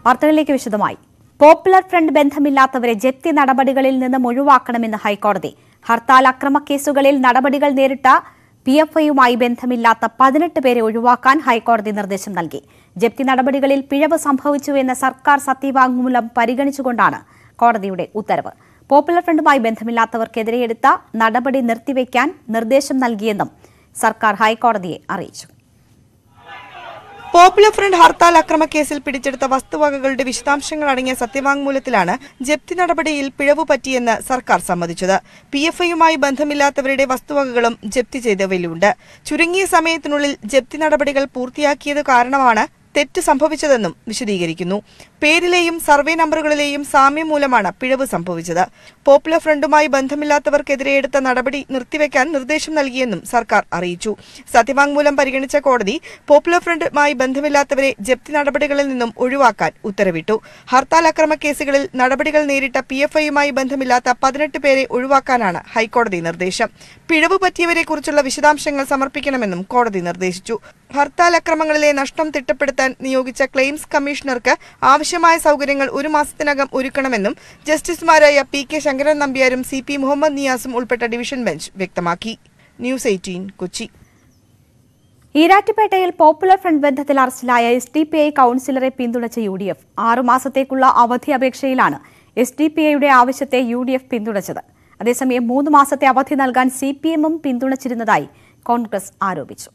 വാർത്തകളിലേക്ക് വിശദമായി popular front ബന്ധമില്ലാത്തവരെ ജപ്തി നടപടികളിൽ നിന്നും ഒഴിവാക്കണമെന്ന് ഹൈക്കോടതി ഹർത്താൽ അക്രമ കേസുകളിൽ നടപടികൾ നേരിട്ട പി എഫ് ഐയുമായി ബന്ധമില്ലാത്ത പതിനെട്ട് പേരെ ഒഴിവാക്കാൻ ഹൈക്കോടതി നിർദ്ദേശം നൽകി ജപ്തി നടപടികളിൽ പിഴവ് സംഭവിച്ചുവെന്ന സർക്കാർ സത്യവാങ്മൂലം പരിഗണിച്ചുകൊണ്ടാണ് കോടതിയുടെ ഉത്തരവ് പോപ്പുലർ ഫ്രണ്ടുമായി ബന്ധമില്ലാത്തവർക്കെതിരെ എടുത്ത നടപടി നിർത്തിവെക്കാൻ നിർദ്ദേശം നൽകിയെന്നും സർക്കാർ ഹൈക്കോടതിയെ അറിയിച്ചു പോപ്പുലർ ഫ്രണ്ട് ഹർത്താൽ അക്രമക്കേസിൽ പിടിച്ചെടുത്ത വസ്തുവകകളുടെ വിശദാംശങ്ങൾ അടങ്ങിയ സത്യവാങ്മൂലത്തിലാണ് ജപ്തി നടപടിയിൽ പിഴവ് പറ്റിയെന്ന് സർക്കാർ സമ്മതിച്ചത് പി എഫ് ഐയുമായി ബന്ധമില്ലാത്തവരുടെ വസ്തുവകകളും ജപ്തി ചെയ്തവയിലുണ്ട് ചുരുങ്ങിയ സമയത്തിനുള്ളിൽ ജപ്തി നടപടികൾ പൂർത്തിയാക്കിയത് കാരണമാണ് തെറ്റ് സംഭവിച്ചതെന്നും വിശദീകരിക്കുന്നു പേരിലെയും സർവേ നമ്പറുകളിലെയും സാമ്യം മൂലമാണ് പിഴവ് സംഭവിച്ചത് പോപ്പുലർ ഫ്രണ്ടുമായി ബന്ധമില്ലാത്തവർക്കെതിരെ എടുത്ത നടപടി നിർത്തിവെക്കാൻ നിർദ്ദേശം നൽകിയെന്നും സർക്കാർ അറിയിച്ചു സത്യവാങ്മൂലം പരിഗണിച്ച കോടതി പോപ്പുലർ ഫ്രണ്ടുമായി ബന്ധമില്ലാത്തവരെ ജപ്തി നടപടികളിൽ നിന്നും ഒഴിവാക്കാൻ ഉത്തരവിട്ടു ഹർത്താൽ അക്രമ കേസുകളിൽ നടപടികൾ നേരിട്ട പി എഫ് ഐയുമായി ബന്ധമില്ലാത്ത പതിനെട്ട് പേരെ ഒഴിവാക്കാനാണ് ഹൈക്കോടതി നിർദ്ദേശം പിഴവ് പറ്റിയവരെക്കുറിച്ചുള്ള വിശദാംശങ്ങൾ സമർപ്പിക്കണമെന്നും കോടതി നിർദ്ദേശിച്ചു ഹർത്താൽ അക്രമങ്ങളിലെ നഷ്ടം തിട്ടപ്പെടുത്താൻ നിയോഗിച്ച ക്ലെയിംസ് കമ്മീഷണർക്ക് ആവശ്യമായ സൗകര്യങ്ങൾ ഒരു മാസത്തിനകം ഒരുക്കണമെന്നും ജസ്റ്റിസുമാരായ പി കെ ശങ്കരൻ നമ്പ്യാരും സി പി മുഹമ്മദ് നിയാസും ഉൾപ്പെട്ട ഡിവിഷൻ ബെഞ്ച് വ്യക്തമാക്കി ന്യൂസ് എയ്റ്റീൻ കൊച്ചി ഈരാറ്റുപേട്ടയിൽ പോപ്പുലർ ഫ്രണ്ട് ബന്ധത്തിൽ അറസ്റ്റിലായ എസ് ഡി പി ഐ കൌൺസിലറെ പിന്തുണച്ച യു ഡി എഫ് ആറുമാസത്തേക്കുള്ള അവധി അപേക്ഷയിലാണ് എസ് ഡി പി ഐയുടെ ആവശ്യത്തെ യു ഡി എഫ് പിന്തുണച്ചത് അതേസമയം മൂന്ന് മാസത്തെ അവധി നൽകാൻ സി പി എമ്മും പിന്തുണച്ചിരുന്നതായി കോൺഗ്രസ് ആരോപിച്ചു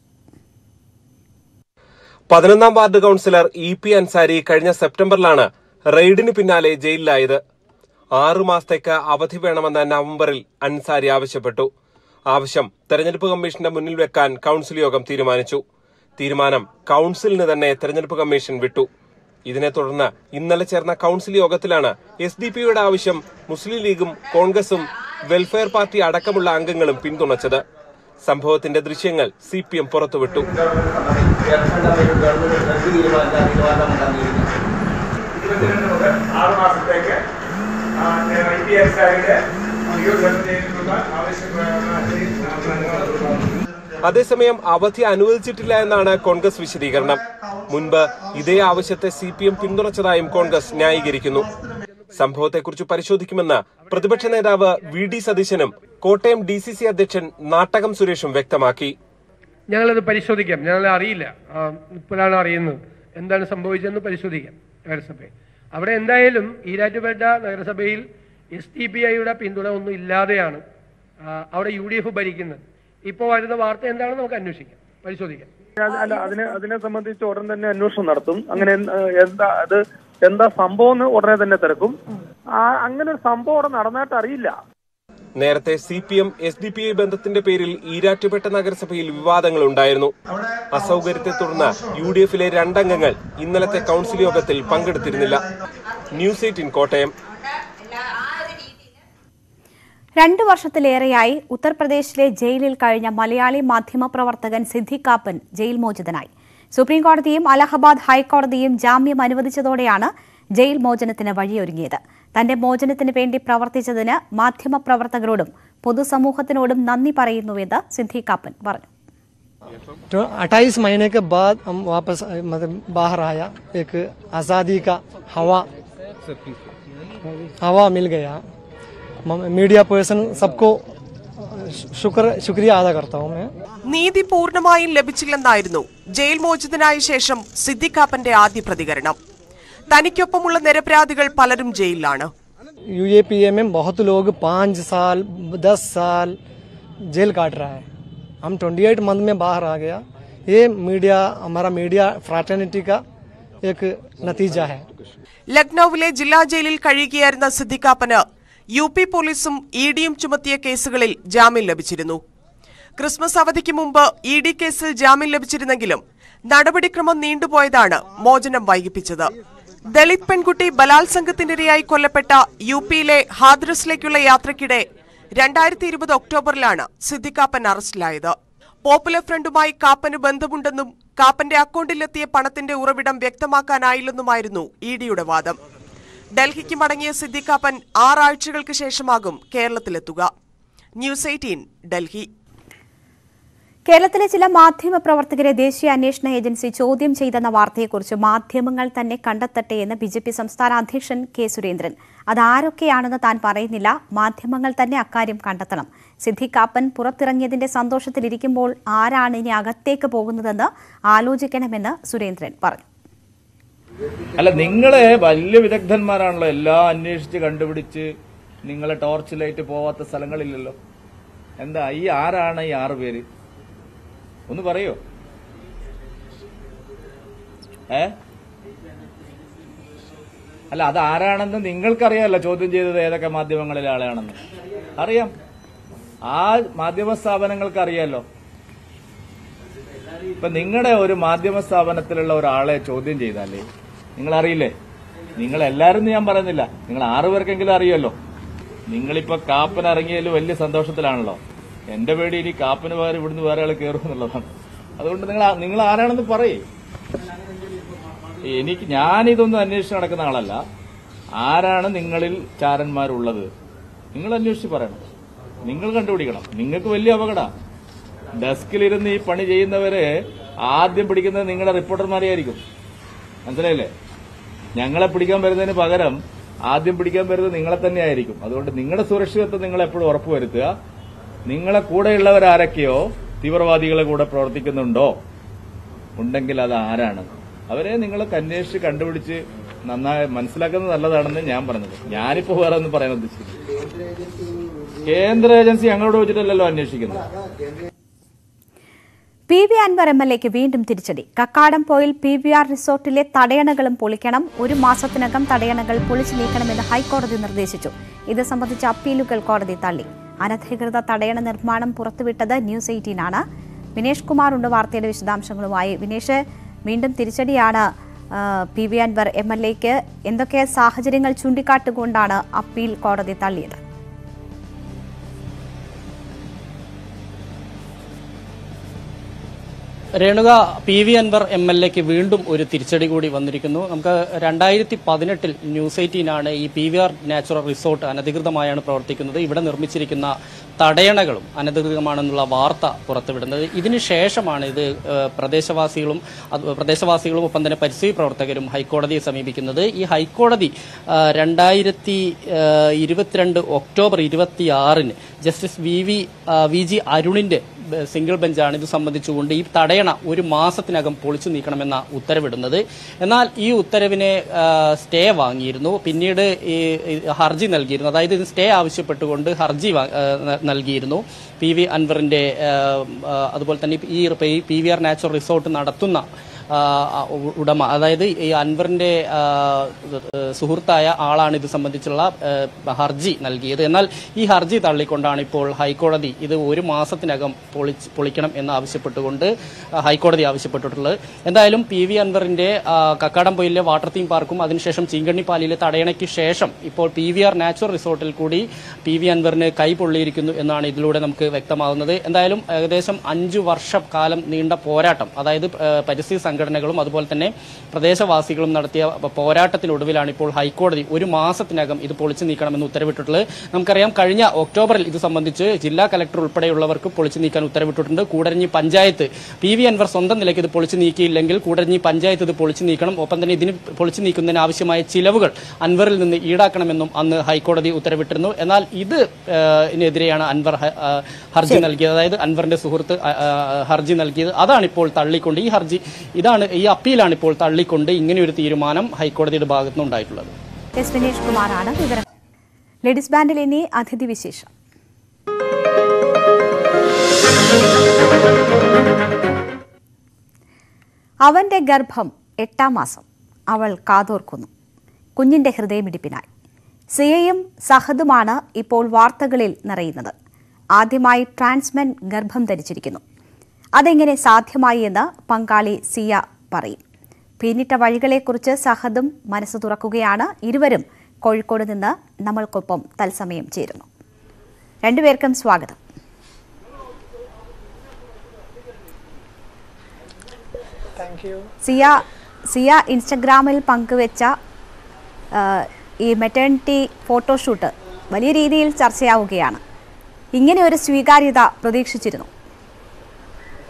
പതിനൊന്നാം ward councillor E P Ansari കഴിഞ്ഞ സെപ്റ്റംബറിലാണ് റെയ്ഡിന് പിന്നാലെ ജയിലിലായത് ആറു മാസത്തേക്ക് അവധി വേണമെന്ന് നവംബറിൽ അൻസാരി ആവശ്യപ്പെട്ടു ആവശ്യം തെരഞ്ഞെടുപ്പ് കമ്മീഷന്റെ മുന്നിൽ വെക്കാൻ കൌൺസിൽ യോഗം തീരുമാനിച്ചു തീരുമാനം കൌൺസിലിന് തന്നെ തെരഞ്ഞെടുപ്പ് കമ്മീഷൻ വിട്ടു ഇതിനെ തുടർന്ന് ഇന്നലെ ചേർന്ന കൌൺസിൽ യോഗത്തിലാണ് എസ് ഡി പിയുടെ ആവശ്യം മുസ്ലിം ലീഗും കോൺഗ്രസും വെൽഫെയർ പാർട്ടി അടക്കമുള്ള അംഗങ്ങളും പിന്തുണച്ചത് സംഭവത്തിന്റെ ദൃശ്യങ്ങൾ സി പി എം പുറത്തുവിട്ടു ഇരുപത്തിരണ്ട് മുതൽ ആറ് മാസത്തേക്ക് ഐ പി എസ് ആയിട്ട് ചെയ്യുന്നതിനുള്ള ആവശ്യപ്രകാരം അതേസമയം അവധി അനുവദിച്ചിട്ടില്ല എന്നാണ് കോൺഗ്രസ് വിശദീകരണം മുൻപ് ഇതേ ആവശ്യത്തെ സി പി എം പിന്തുണച്ചതായും കോൺഗ്രസ് ന്യായീകരിക്കുന്നു സംഭവത്തെക്കുറിച്ച് പരിശോധിക്കുമെന്ന് പ്രതിപക്ഷ നേതാവ് വി ഡി സതീശനും കോട്ടയം ഡി സി സി അധ്യക്ഷൻ നാട്ടകം സുരേഷും വ്യക്തമാക്കി ഞങ്ങളത് പരിശോധിക്കാം ഞങ്ങൾ അറിയില്ല ആ, ഇപ്പോഴാണ് അറിയുന്നത് എന്താണ് സംഭവിച്ചതെന്ന് പരിശോധിക്കാം നഗരസഭയിൽ അവിടെ എന്തായാലും ഈരാറ്റുപേട്ട നഗരസഭയിൽ എസ് ടി പി ഐയുടെ പിന്തുണ ഒന്നും ഇല്ലാതെയാണ് ആ, അവിടെ യു ഡി എഫ് ഭരിക്കുന്നത് ഇപ്പോൾ വരുന്ന വാർത്ത എന്താണെന്ന് നമുക്ക് അന്വേഷിക്കാം പരിശോധിക്കാം അത് അല്ല അതിനെ അതിനെ സംബന്ധിച്ച് ഉടൻ തന്നെ അന്വേഷണം നടത്തും അങ്ങനെ എന്ത്- എന്താ അത് എന്താ സംഭവം എന്ന് ഉടനെ തന്നെ തിരക്കും ആ അങ്ങനെ ഒരു സംഭവം അവിടെ നടന്നായിട്ട് അറിയില്ല നേരത്തെ C P M S D P I ബന്ധത്തിന്റെ പേരിൽ ഈരാറ്റുപേട്ട നഗരസഭയിൽ വിവാദങ്ങൾ ഉണ്ടായിരുന്നു അസൗകര്യത്തെ തുടർന്ന് യു ഡി എഫിലെ രണ്ടംഗങ്ങൾ ഇന്നലത്തെ കൌൺസിൽ യോഗത്തിൽ പങ്കെടുത്തിരുന്നില്ല ന്യൂസ് എയ്റ്റീൻ കോട്ടയം രണ്ടു വർഷത്തിലേറെയായി ഉത്തർപ്രദേശിലെ ജയിലിൽ കഴിഞ്ഞ മലയാളി മാധ്യമപ്രവർത്തകൻ സിദ്ദിഖ് കാപ്പൻ ജയിൽ മോചിതനായി സുപ്രീംകോടതിയും അലഹബാദ് ഹൈക്കോടതിയും ജാമ്യം അനുവദിച്ചതോടെയാണ് ജയിൽ മോചനത്തിന് വഴിയൊരുങ്ങിയത് തന്റെ മോചനത്തിന് വേണ്ടി പ്രവർത്തിച്ചതിന് മാധ്യമപ്രവർത്തകരോടും പൊതുസമൂഹത്തിനോടും നന്ദി പറയുന്നുവെന്ന് സിദ്ദിഖ് കാപ്പൻ പറഞ്ഞു तो 28 महीने के बाद हम वापस अ, मतलब बाहर आया एक आज़ादी का हवा हवा मिल गया म- मीडिया पर्सन सबको अ, शुक्र शुक्रिया अदा करता हूँ मैं നീതി പൂർണ്ണമായും ലഭിച്ചില്ലെന്നായിരുന്നു ജയിൽ മോചിതനായ ശേഷം സിദ്ദിഖാപ്പന്റെ ആദ്യ പ്രതികരണം തനിക്കൊപ്പമുള്ള നിരപരാധികൾ പലരും ജയിലിലാണ് यू ए पी ए में बहुत लोग पाँच साल दस साल जेल काट रहा है हम 28 मंथ में बाहर आ गया ये मीडिया हमारा मीडिया फ्राटर्निटी का एक नतीजा है ലക്നൌവിലെ ജില്ലാ ജയിലിൽ കഴിയുകയായിരുന്ന സിദ്ദിഖാപ്പന് യു പി പോലീസും ഇ ഡിയും ചുമത്തിയ കേസുകളിൽ ജാമ്യം ലഭിച്ചിരുന്നു ക്രിസ്മസ് അവധിക്ക് മുമ്പ് ഇ ഡി കേസിൽ ജാമ്യം ലഭിച്ചിരുന്നെങ്കിലും നടപടിക്രമം നീണ്ടുപോയതാണ് മോചനം വൈകിപ്പിച്ചത് ദളിത് പെൺകുട്ടി ബലാത്സംഗത്തിനിരയായി കൊല്ലപ്പെട്ട യു പിയിലെ ഹാദ്രസിലേക്കുള്ള യാത്രയ്ക്കിടെ രണ്ടായിരത്തി ഇരുപത് ഒക്ടോബറിലാണ് സിദ്ദിഖാപ്പൻ അറസ്റ്റിലായത് പോപ്പുലർ ഫ്രണ്ടുമായി കാപ്പന് ബന്ധമുണ്ടെന്നും കാപ്പന്റെ അക്കൗണ്ടിലെത്തിയ പണത്തിന്റെ ഉറവിടം വ്യക്തമാക്കാനായില്ലെന്നുമായിരുന്നു ഇ ഡിയുടെ വാദം ഡൽഹിക്ക് മടങ്ങിയ സിദ്ദിഖാപ്പൻ ആറാഴ്ചകൾക്ക് ശേഷമാകും കേരളത്തിലെത്തുക ന്യൂസ് എയ്റ്റീൻ ഡൽഹി കേരളത്തിലെ ചില മാധ്യമ പ്രവർത്തകരെ ദേശീയ അന്വേഷണ ഏജൻസി ചോദ്യം ചെയ്തെന്ന വാർത്തയെക്കുറിച്ച് മാധ്യമങ്ങൾ തന്നെ കണ്ടെത്തട്ടെ എന്ന് ബി ജെ പി സംസ്ഥാന അധ്യക്ഷൻ കെ സുരേന്ദ്രൻ അതാരൊക്കെയാണെന്ന് താൻ പറയുന്നില്ല മാധ്യമങ്ങൾ തന്നെ അക്കാര്യം കണ്ടെത്തണം സിദ്ദിഖ് കാപ്പൻ പുറത്തിറങ്ങിയതിന്റെ സന്തോഷത്തിലിരിക്കുമ്പോൾ ആരാണ് ഇനി അകത്തേക്ക് പോകുന്നതെന്ന് ആലോചിക്കണമെന്ന് സുരേന്ദ്രൻ പറഞ്ഞു അല്ല നിങ്ങളെ വലിയ വിദഗ്ധന്മാരാണല്ലോ എല്ലാം അന്വേഷിച്ച് കണ്ടുപിടിച്ച് നിങ്ങളെ ടോർച്ച് ലൈറ്റ് പോവാത്ത സ്ഥലങ്ങളില്ലല്ലോ എന്താ ഈ ആരാണ് ഈ ആറ് പേര് ഒന്ന് പറയോ ഏ അല്ല അത് ആരാണെന്ന് നിങ്ങൾക്കറിയാമല്ലോ ചോദ്യം ചെയ്തത് ഏതൊക്കെ മാധ്യമങ്ങളിലെ ആളെയാണെന്ന് അറിയാം ആ മാധ്യമ സ്ഥാപനങ്ങൾക്ക് അറിയാലോ ഇപ്പൊ നിങ്ങളുടെ ഒരു മാധ്യമ സ്ഥാപനത്തിലുള്ള ഒരാളെ ചോദ്യം ചെയ്താലേ നിങ്ങൾ അറിയില്ലേ നിങ്ങൾ എല്ലാരും ഞാൻ പറയുന്നില്ല നിങ്ങൾ ആറു പേർക്കെങ്കിലും അറിയാലോ നിങ്ങളിപ്പോ കാപ്പൻ ഇറങ്ങിയതിൽ വലിയ സന്തോഷത്തിലാണല്ലോ എന്റെ പേടി ഇനി കാപ്പന് പകരം ഇവിടുന്ന് വേറെ ആൾ കയറും എന്നുള്ളതാണ് അതുകൊണ്ട് നിങ്ങൾ ആ- നിങ്ങൾ ആരാണെന്ന് പറയേ എനിക്ക് ഞാനിതൊന്നും അന്വേഷിച്ച് നടക്കുന്ന ആളല്ല ആരാണ് നിങ്ങളിൽ ചാരന്മാരുള്ളത് നിങ്ങൾ അന്വേഷിച്ച് പറയണം നിങ്ങൾ കണ്ടുപിടിക്കണം നിങ്ങൾക്ക് വലിയ അപകട ഡെസ്കിലിരുന്ന് ഈ പണി ചെയ്യുന്നവര് ആദ്യം പിടിക്കുന്നത് നിങ്ങളുടെ റിപ്പോർട്ടർമാരെ ആയിരിക്കും മനസ്സിലായില്ലേ ഞങ്ങളെ പിടിക്കാൻ വരുന്നതിന് പകരം ആദ്യം പിടിക്കാൻ വരുന്നത് നിങ്ങളെ തന്നെ ആയിരിക്കും അതുകൊണ്ട് നിങ്ങളുടെ സുരക്ഷിതത്വം നിങ്ങൾ എപ്പോഴും ഉറപ്പുവരുത്തുക നിങ്ങളെ കൂടെയുള്ളവർ ആരൊക്കെയോ തീവ്രവാദികളെ കൂടെ പ്രവർത്തിക്കുന്നുണ്ടോ ഉണ്ടെങ്കിൽ അത് ആരാണ് അവരെ നിങ്ങളൊക്കെ അന്വേഷിച്ച് കണ്ടുപിടിച്ച് നന്നായി മനസ്സിലാക്കുന്നത് നല്ലതാണെന്ന് ഞാൻ പറഞ്ഞത് ഞാനിപ്പോ വേറെ ഒന്നും പറയാൻ ഉദ്ദേശിക്കുന്നു കേന്ദ്ര ഏജൻസി ഞങ്ങളോട് വെച്ചിട്ടല്ലല്ലോ അന്വേഷിക്കുന്നത് P V Anvar M L എക്ക് വീണ്ടും തിരിച്ചടി കക്കാടംപോയിൽ പി വി ആർ റിസോർട്ടിലെ തടയണകളും പൊളിക്കണം ഒരു മാസത്തിനകം തടയണകൾ പൊളിച്ചു നീക്കണമെന്ന് ഹൈക്കോടതി നിർദ്ദേശിച്ചു ഇത് സംബന്ധിച്ച അപ്പീലുകൾ കോടതി തള്ളി അനധികൃത തടയണ നിർമ്മാണം പുറത്തുവിട്ടത് ന്യൂസ് എയ്റ്റീൻ ആണ് വിനേഷ് കുമാർ ഉണ്ട് വാർത്തയുടെ വിശദാംശങ്ങളുമായി വിനേഷ് വീണ്ടും തിരിച്ചടിയാണ് ആ, P V Anvar M L എക്ക് എന്തൊക്കെ സാഹചര്യങ്ങൾ ചൂണ്ടിക്കാട്ടുകൊണ്ടാണ് അപ്പീൽ കോടതി തള്ളിയത് Renuka P V Anvar M L എക്ക് വീണ്ടും ഒരു തിരിച്ചടി കൂടി വന്നിരിക്കുന്നു നമുക്ക് രണ്ടായിരത്തി പതിനെട്ടിൽ ന്യൂസ് എയ്റ്റീനാണ് ഈ P V R natural resort അനധികൃതമായാണ് പ്രവർത്തിക്കുന്നത് ഇവിടെ നിർമ്മിച്ചിരിക്കുന്ന തടയണകളും അനധികൃതമാണെന്നുള്ള വാർത്ത പുറത്തുവിടുന്നത് ഇതിന് ശേഷമാണ് ഇത് ഏഹ്, പ്രദേശവാസികളും അത് പ്രദേശവാസികളും ഒപ്പം തന്നെ പരിസ്ഥിതി പ്രവർത്തകരും ഹൈക്കോടതിയെ സമീപിക്കുന്നത് ഈ ഹൈക്കോടതി ആഹ്, രണ്ടായിരത്തി ഏഹ്, ഇരുപത്തിരണ്ട് ഒക്ടോബർ ഇരുപത്തിയാറിന് ജസ്റ്റിസ് വി വി ആഹ്, വി ജി അരുണിന്റെ ബ- സിംഗിൾ ബെഞ്ചാണ് ഇത് സംബന്ധിച്ചുകൊണ്ട് ഈ തടയണ ഒരു മാസത്തിനകം പൊളിച്ചു നീക്കണമെന്ന ഉത്തരവിടുന്നത് എന്നാൽ ഈ ഉത്തരവിനെ ആ, സ്റ്റേ വാങ്ങിയിരുന്നു പിന്നീട് ഈ ഈ ഹർജി നൽകിയിരുന്നു അതായത് ഇത് സ്റ്റേ ആവശ്യപ്പെട്ടുകൊണ്ട് ഹർജി വാ- ആ, ന- നൽകിയിരുന്നു പി വി അൻവറിന്റെ ആ, ആ, അതുപോലെ തന്നെ ഈ P V R natural resort നടത്തുന്ന ആ, ഉ- ഉടമ അതായത് ഈ അൻവറിന്റെ ആ, സുഹൃത്തായ ആളാണ് ഇത് സംബന്ധിച്ചുള്ള ആ, ഹർജി നൽകിയത് എന്നാൽ ഈ ഹർജി തള്ളിക്കൊണ്ടാണ് ഇപ്പോൾ ഹൈക്കോടതി ഇത് ഒരു മാസത്തിനകം പൊളിച്ച് പൊളിക്കണം എന്ന് ആവശ്യപ്പെട്ടുകൊണ്ട് ആ, ഹൈക്കോടതി ആവശ്യപ്പെട്ടിട്ടുള്ളത് എന്തായാലും പി വി അൻവറിന്റെ ആ, കക്കാടംപൊയിലെ വാട്ടർ തീം പാർക്കും അതിനുശേഷം ചീങ്കണ്ണിപ്പാലിയിലെ തടയണയ്ക്ക് ശേഷം ഇപ്പോൾ പി വി ആർ നാച്ചുറൽ റിസോർട്ടിൽ കൂടി പി വി അൻവറിന് കൈ പൊള്ളിയിരിക്കുന്നു എന്നാണ് ഇതിലൂടെ നമുക്ക് വ്യക്തമാകുന്നത് എന്തായാലും ഏകദേശം അഞ്ചു വർഷക്കാലം നീണ്ട പോരാട്ടം അതായത് ആ, പരിസ്ഥിതി സംഘടനകളും അതുപോലെ തന്നെ പ്രദേശവാസികളും നടത്തിയ പോരാട്ടത്തിനൊടുവിലാണ് ഇപ്പോൾ ഹൈക്കോടതി ഒരു മാസത്തിനകം ഇത് പൊളിച്ചു നീക്കണമെന്ന് ഉത്തരവിട്ടിട്ടുള്ളത് നമുക്കറിയാം കഴിഞ്ഞ ഒക്ടോബറിൽ ഇത് സംബന്ധിച്ച് ജില്ലാ കലക്ടർ ഉൾപ്പെടെയുള്ളവർക്ക് പൊളിച്ചു നീക്കാൻ ഉത്തരവിട്ടിട്ടുണ്ട് കൂടരഞ്ഞി പഞ്ചായത്ത് പി വി അൻവർ സ്വന്തം നിലയ്ക്ക് ഇത് പൊളിച്ചു നീക്കിയില്ലെങ്കിൽ കൂടരഞ്ഞി പഞ്ചായത്ത് ഇത് പൊളിച്ചു നീക്കണം ഒപ്പം തന്നെ ഇതിന് പൊളിച്ചു നീക്കുന്നതിന് ആവശ്യമായ ചിലവുകൾ അൻവറിൽ നിന്ന് ഈടാക്കണമെന്നും അന്ന് ഹൈക്കോടതി ഉത്തരവിട്ടിരുന്നു എന്നാൽ ഇത് ഏഹ്, ഇതിനെതിരെയാണ് അൻവർ ഹ- ആ, ഹർജി നൽകിയത് അതായത് അൻവറിന്റെ സുഹൃത്ത് ആ, ആ, ഹർജി നൽകിയത് അതാണ് ഇപ്പോൾ തള്ളിക്കൊണ്ട് ഈ ഹർജി ഇതാണ് ഈ അപ്പീലാണ് ഇപ്പോൾ തള്ളിക്കൊണ്ട് ഇങ്ങനെയൊരു തീരുമാനം ഹൈക്കോടതിയുടെ ഭാഗത്തുനിന്ന് ഉണ്ടായിട്ടുള്ളത് എസ് വിനേഷ് കുമാറാണ് വിവരം ലേഡീസ് ബാൻഡിൽ ഇനി അതിഥി വിശേഷം അവന്റെ ഗർഭം എട്ടാം മാസം അവൾ കാതോർക്കുന്നു കുഞ്ഞിന്റെ ഹൃദയമിടിപ്പിനായി സിയയും സഹദുമാണ് ഇപ്പോൾ വാർത്തകളിൽ നിറയുന്നത് ആദ്യമായി ട്രാൻസ്മെൻ ഗർഭം ധരിച്ചിരിക്കുന്നു അതെങ്ങനെ സാധ്യമായി എന്ന് പങ്കാളി സിയ പറയും പിന്നിട്ട വഴികളെക്കുറിച്ച് സഹദും മനസ്സ് തുറക്കുകയാണ് ഇരുവരും കോഴിക്കോട് നിന്ന് നമ്മൾക്കൊപ്പം തത്സമയം ചേരുന്നു രണ്ടുപേർക്കും സ്വാഗതം സിയ സിയ ഇൻസ്റ്റഗ്രാമിൽ പങ്കുവെച്ച ആ, ഈ മെറ്റേണിറ്റി ഫോട്ടോഷൂട്ട് വലിയ രീതിയിൽ ചർച്ചയാവുകയാണ് ഇങ്ങനെ ഒരു സ്വീകാര്യത പ്രതീക്ഷിച്ചിരുന്നു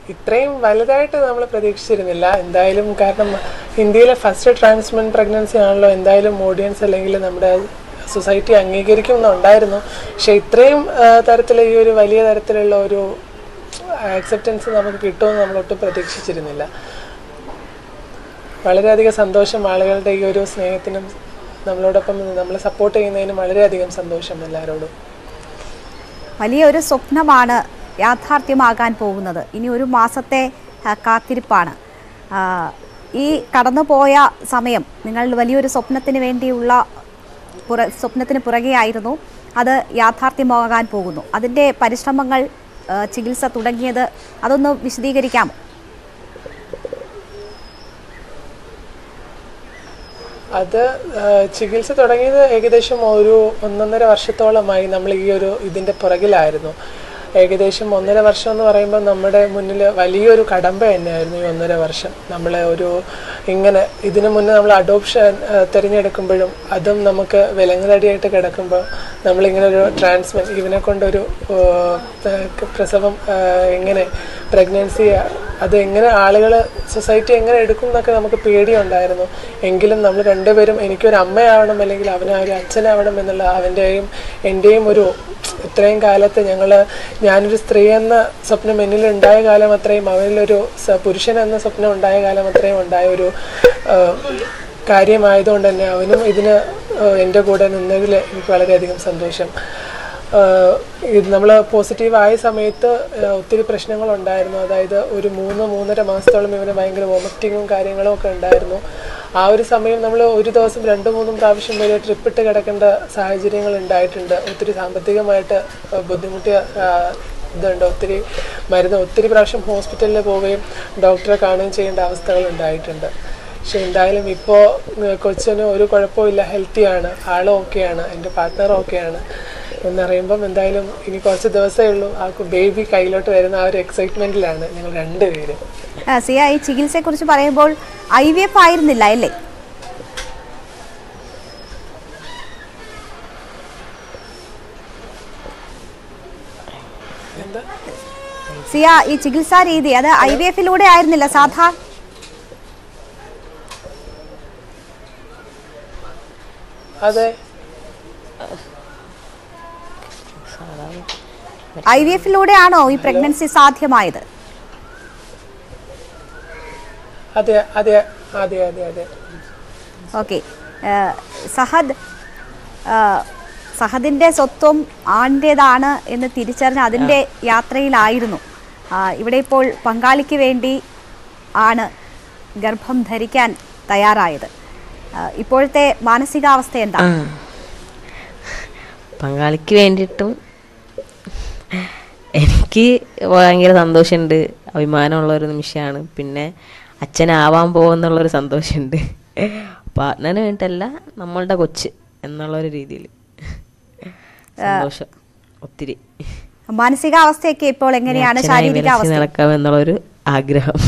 ഇത്രയും വലുതായിട്ട് നമ്മൾ പ്രതീക്ഷിച്ചിരുന്നില്ല എന്തായാലും കാരണം ഇന്ത്യയിലെ ഫസ്റ്റ് ട്രാൻസ്മെന്റ് പ്രഗ്നൻസി ആണല്ലോ എന്തായാലും ഓഡിയൻസ് അല്ലെങ്കിൽ നമ്മുടെ സൊസൈറ്റി അംഗീകരിക്കുന്നുണ്ടായിരുന്നു പക്ഷെ ഇത്രയും ആ, തരത്തിലുള്ള ഈ ഒരു വലിയ തരത്തിലുള്ള ഒരു ആക്സെപ്റ്റൻസ് നമുക്ക് കിട്ടുമെന്ന് നമ്മൾ ഒട്ടും പ്രതീക്ഷിച്ചിരുന്നില്ല വളരെയധികം സന്തോഷം ആളുകളുടെ ഈ ഒരു സ്നേഹത്തിനും നമ്മളോടൊപ്പം നിന്ന് നമ്മളെ സപ്പോർട്ട് ചെയ്യുന്നതിനും വളരെയധികം സന്തോഷം എല്ലാവരോടും വലിയൊരു സ്വപ്നമാണ് യാഥാർത്ഥ്യമാകാൻ പോകുന്നത് ഇനി ഒരു മാസത്തെ ആ, കാത്തിരിപ്പാണ് ആ, ഈ കടന്നുപോയ സമയം നിങ്ങൾ വലിയൊരു സ്വപ്നത്തിന് വേണ്ടിയുള്ള പുറ സ്വപ്നത്തിന് പുറകെയായിരുന്നു അത് യാഥാർത്ഥ്യമാകാൻ പോകുന്നു അതിൻ്റെ പരിശ്രമങ്ങൾ ആ, ചികിത്സ തുടങ്ങിയത് അതൊന്ന് വിശദീകരിക്കാമോ അത് ആ, ചികിത്സ തുടങ്ങിയത് ഏകദേശം ഒരു ഒന്നൊന്നര വർഷത്തോളമായി നമ്മൾ ഈ ഒരു ഇതിൻ്റെ പുറകിലായിരുന്നു ഏകദേശം ഒന്നര വർഷം എന്ന് പറയുമ്പോൾ നമ്മുടെ മുന്നിൽ വലിയൊരു കടമ്പ തന്നെയായിരുന്നു ഈ ഒന്നര വർഷം നമ്മൾ ഒരു ഇങ്ങനെ ഇതിനു മുന്നേ നമ്മൾ അഡോപ്ഷൻ തിരഞ്ഞെടുക്കുമ്പോഴും അതും നമുക്ക് വിലങ്ങുതടിയായിട്ട് കിടക്കുമ്പോൾ നമ്മളിങ്ങനെ ഒരു ട്രാൻസ്മെൻ ഇവനെ കൊണ്ടൊരു ആ, പ്രസവം ആ, എങ്ങനെ പ്രഗ്നൻസി അത് എങ്ങനെ ആളുകൾ സൊസൈറ്റി എങ്ങനെ എടുക്കും എന്നൊക്കെ നമുക്ക് പേടിയുണ്ടായിരുന്നു എങ്കിലും നമ്മൾ രണ്ടുപേരും എനിക്കൊരു അമ്മയാവണം അല്ലെങ്കിൽ അവന് ഒരു അച്ഛനാവണം എന്നുള്ള അവൻ്റെയും എൻ്റെയും ഒരു ഇത്രയും കാലത്ത് ഞങ്ങൾ ഞാനൊരു സ്ത്രീ എന്ന സ്വപ്നം എന്നിൽ ഉണ്ടായ കാലം അത്രയും അവനിലൊരു സ- പുരുഷൻ എന്ന സ്വപ്നം ഉണ്ടായ കാലം അത്രയും ഉണ്ടായ ഒരു ആ, കാര്യമായതുകൊണ്ട് തന്നെ അവനും ഇതിന് ആ, എൻ്റെ കൂടെ നിന്നതിൽ എനിക്ക് വളരെയധികം സന്തോഷം ആഹ് ഇത് നമ്മൾ പോസിറ്റീവ് ആയ സമയത്ത് ആഹ് ഒത്തിരി പ്രശ്നങ്ങളുണ്ടായിരുന്നു അതായത് ഒരു മൂന്ന് മൂന്നര മാസത്തോളം ഇവന് ഭയങ്കര വോമിറ്റിങ്ങും കാര്യങ്ങളും ഒക്കെ ഉണ്ടായിരുന്നു ആ ഒരു സമയം നമ്മൾ ഒരു ദിവസം രണ്ടും മൂന്നും പ്രാവശ്യം വരെ ട്രിപ്പിട്ട് കിടക്കേണ്ട സാഹചര്യങ്ങൾ ഉണ്ടായിട്ടുണ്ട് ഒത്തിരി സാമ്പത്തികമായിട്ട് ആഹ് ബുദ്ധിമുട്ടിയ ആഹ് ഇതുണ്ട് ഒത്തിരി മരുന്ന് ഒത്തിരി പ്രാവശ്യം ഹോസ്പിറ്റലിൽ പോവുകയും ഡോക്ടറെ കാണുകയും ചെയ്യേണ്ട അവസ്ഥകൾ ഉണ്ടായിട്ടുണ്ട് പക്ഷെ എന്തായാലും ഇപ്പോൾ കൊച്ചിന് ഒരു കുഴപ്പമില്ല ഹെൽത്തിയാണ് ആളും ഓക്കെയാണ് എൻ്റെ പാർട്ട്ണർ ഓക്കെയാണ് എന്നറിയുമ്പം എന്തായാലും ഇനി കുറച്ച് ദിവസമേ ഉള്ളൂ ആ ബേബി കയ്യിലോട്ട് വരുന്ന ആ ഒരു എക്സൈറ്റ്മെൻറ്റിലാണ് ഞങ്ങൾ രണ്ടുപേരും ആ, സിയ ഈ ചികിത്സയെക്കുറിച്ച് പറയുമ്പോൾ ഐ വി എഫ് ആയിരുന്നില്ല അല്ലേ സിയ ഈ ചികിത്സാ രീതി അത് ഐ വി എഫിലൂടെ ആയിരുന്നില്ല സാധാ അതെ ഐ വി എഫിലൂടെയാണോ ഈ പ്രഗ്നൻസി സാധ്യമായത് അതെ അതെ അതെ അതെ അതെ ഓക്കെ സഹദ് ആ, സഹദിന്റെ സ്വത്വം ആണിൻ്റേതാണ് എന്ന് തിരിച്ചറിഞ്ഞ് അതിൻ്റെ യാത്രയിലായിരുന്നു ആ, ഇവിടെ ഇപ്പോൾ പങ്കാളിക്ക് വേണ്ടി ആണ് ഗർഭം ധരിക്കാൻ തയ്യാറായത് ആ, ഇപ്പോഴത്തെ മാനസികാവസ്ഥ എന്താ പങ്കാളിക്ക് വേണ്ടിയിട്ടും എനിക്ക് ഭയങ്കര സന്തോഷമുണ്ട് അഭിമാനമുള്ള ഒരു നിമിഷമാണ് പിന്നെ അച്ഛനാവാൻ പോകുന്നുള്ളൊരു സന്തോഷമുണ്ട് പാർട്ട്ണറിന് വേണ്ടിയിട്ടല്ല നമ്മളുടെ കൊച്ച് എന്നുള്ളൊരു രീതിയിൽ സന്തോഷം ഒത്തിരി മാനസികാവസ്ഥയൊക്കെ ഇപ്പോൾ എങ്ങനെയാണ് അച്ഛനായി ശാരീരിക വിലസി അവസ്ഥ നടക്കാം എന്നുള്ളൊരു ആഗ്രഹം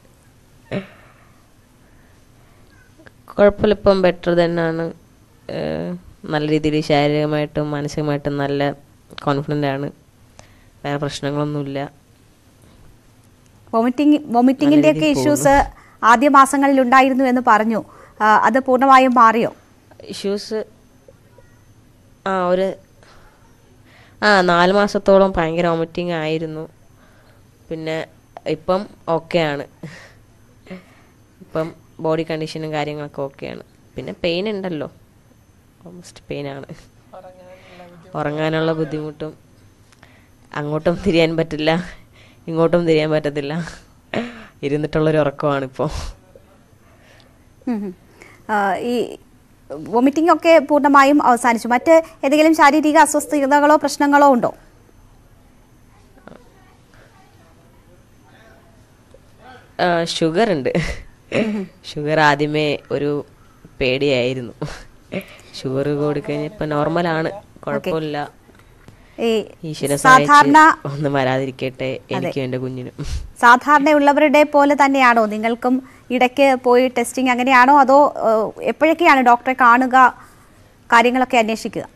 കുഴപ്പമില്ല ഇപ്പം ബെറ്റർ തന്നെയാണ് ഏഹ് നല്ല രീതിയിൽ ശാരീരികമായിട്ടും മാനസികമായിട്ടും നല്ല കോൺഫിഡൻ്റ് ആണ് വേറെ പ്രശ്നങ്ങളൊന്നുമില്ല വോമിറ്റിംഗ് വോമിറ്റിങ്ങിന്റെ ഒക്കെ രീതിയിൽ ഇഷ്യൂസ് ആദ്യ മാസങ്ങളിൽ ഉണ്ടായിരുന്നു എന്ന് പറഞ്ഞു ആ, അത് പൂർണ്ണമായും മാറിയോ ഇഷ്യൂസ് ആ ഒരു ആ നാല് മാസത്തോളം ഭയങ്കര വോമിറ്റിംഗ് ആയിരുന്നു പിന്നെ ഇപ്പം ഓക്കെയാണ് ഇപ്പം ബോഡി കണ്ടീഷനും കാര്യങ്ങളൊക്കെ ഓക്കെയാണ് പിന്നെ പെയിൻ ഉണ്ടല്ലോ ഓൾമോസ്റ്റ് പെയിനാണ് ഉറങ്ങാനുള്ള ബുദ്ധിമുട്ടും അങ്ങോട്ടും തിരിയാൻ പറ്റില്ല ഇങ്ങോട്ടും തിരിയാൻ പറ്റത്തില്ല ഇരുന്നിട്ടുള്ളൊരു ഉറക്കമാണിപ്പോൾ ഉം ഉം. ആ, ഈ വോമിറ്റിംഗ് ഒക്കെ പൂർണ്ണമായും അവസാനിച്ചു മറ്റ് ഏതെങ്കിലും ശാരീരിക അസ്വസ്ഥതകളോ പ്രശ്നങ്ങളോ ഉണ്ടോ ഷുഗർ ഉണ്ട് ഷുഗർ ആദ്യമേ ഒരു പേടിയായിരുന്നു ഷുഗർ കൊടുക്കഴിഞ്ഞ ഇപ്പൊ നോർമലാണ് കുഴപ്പമില്ല ഈ ഈശ്വര സാധാരണ ഒന്നും വരാതിരിക്കട്ടെ എനിക്കും എന്റെ കുഞ്ഞിനും സാധാരണയുള്ളവരുടെ പോലെ തന്നെയാണോ നിങ്ങൾക്കും ഇടയ്ക്ക് പോയി ടെസ്റ്റിംഗ് അങ്ങനെയാണോ അതോ ഏഹ്, എപ്പോഴൊക്കെയാണ് ഡോക്ടറെ കാണുക കാര്യങ്ങളൊക്കെ അന്വേഷിക്കുക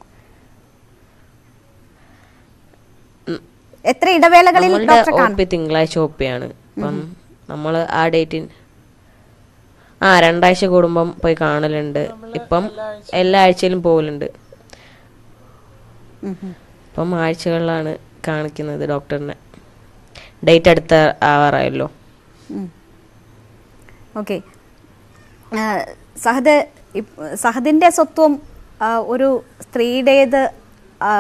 എത്ര ഇടവേളകളിൽ നമ്മളുടെ ഡോക്ടറെ ഒ കാണും പി തിങ്കളാഴ്ച ഒ പി ആണ് അപ്പം നമ്മൾ ആ ഡേറ്റിൻ ആ രണ്ടാഴ്ച കൂടുമ്പം പോയി കാണലുണ്ട് ഇപ്പം എല്ലാ ആഴ്ചയിലും പോകലുണ്ട് ഇപ്പം ആഴ്ചകളിലാണ് കാണിക്കുന്നത് ഡോക്ടറിനെ ഡേറ്റ് അടുത്ത ആവാറായല്ലോ ഓക്കെ സഹദ് ഇപ്- സഹദിന്റെ സ്വത്വം ആ, ഒരു സ്ത്രീയുടേത് ആ,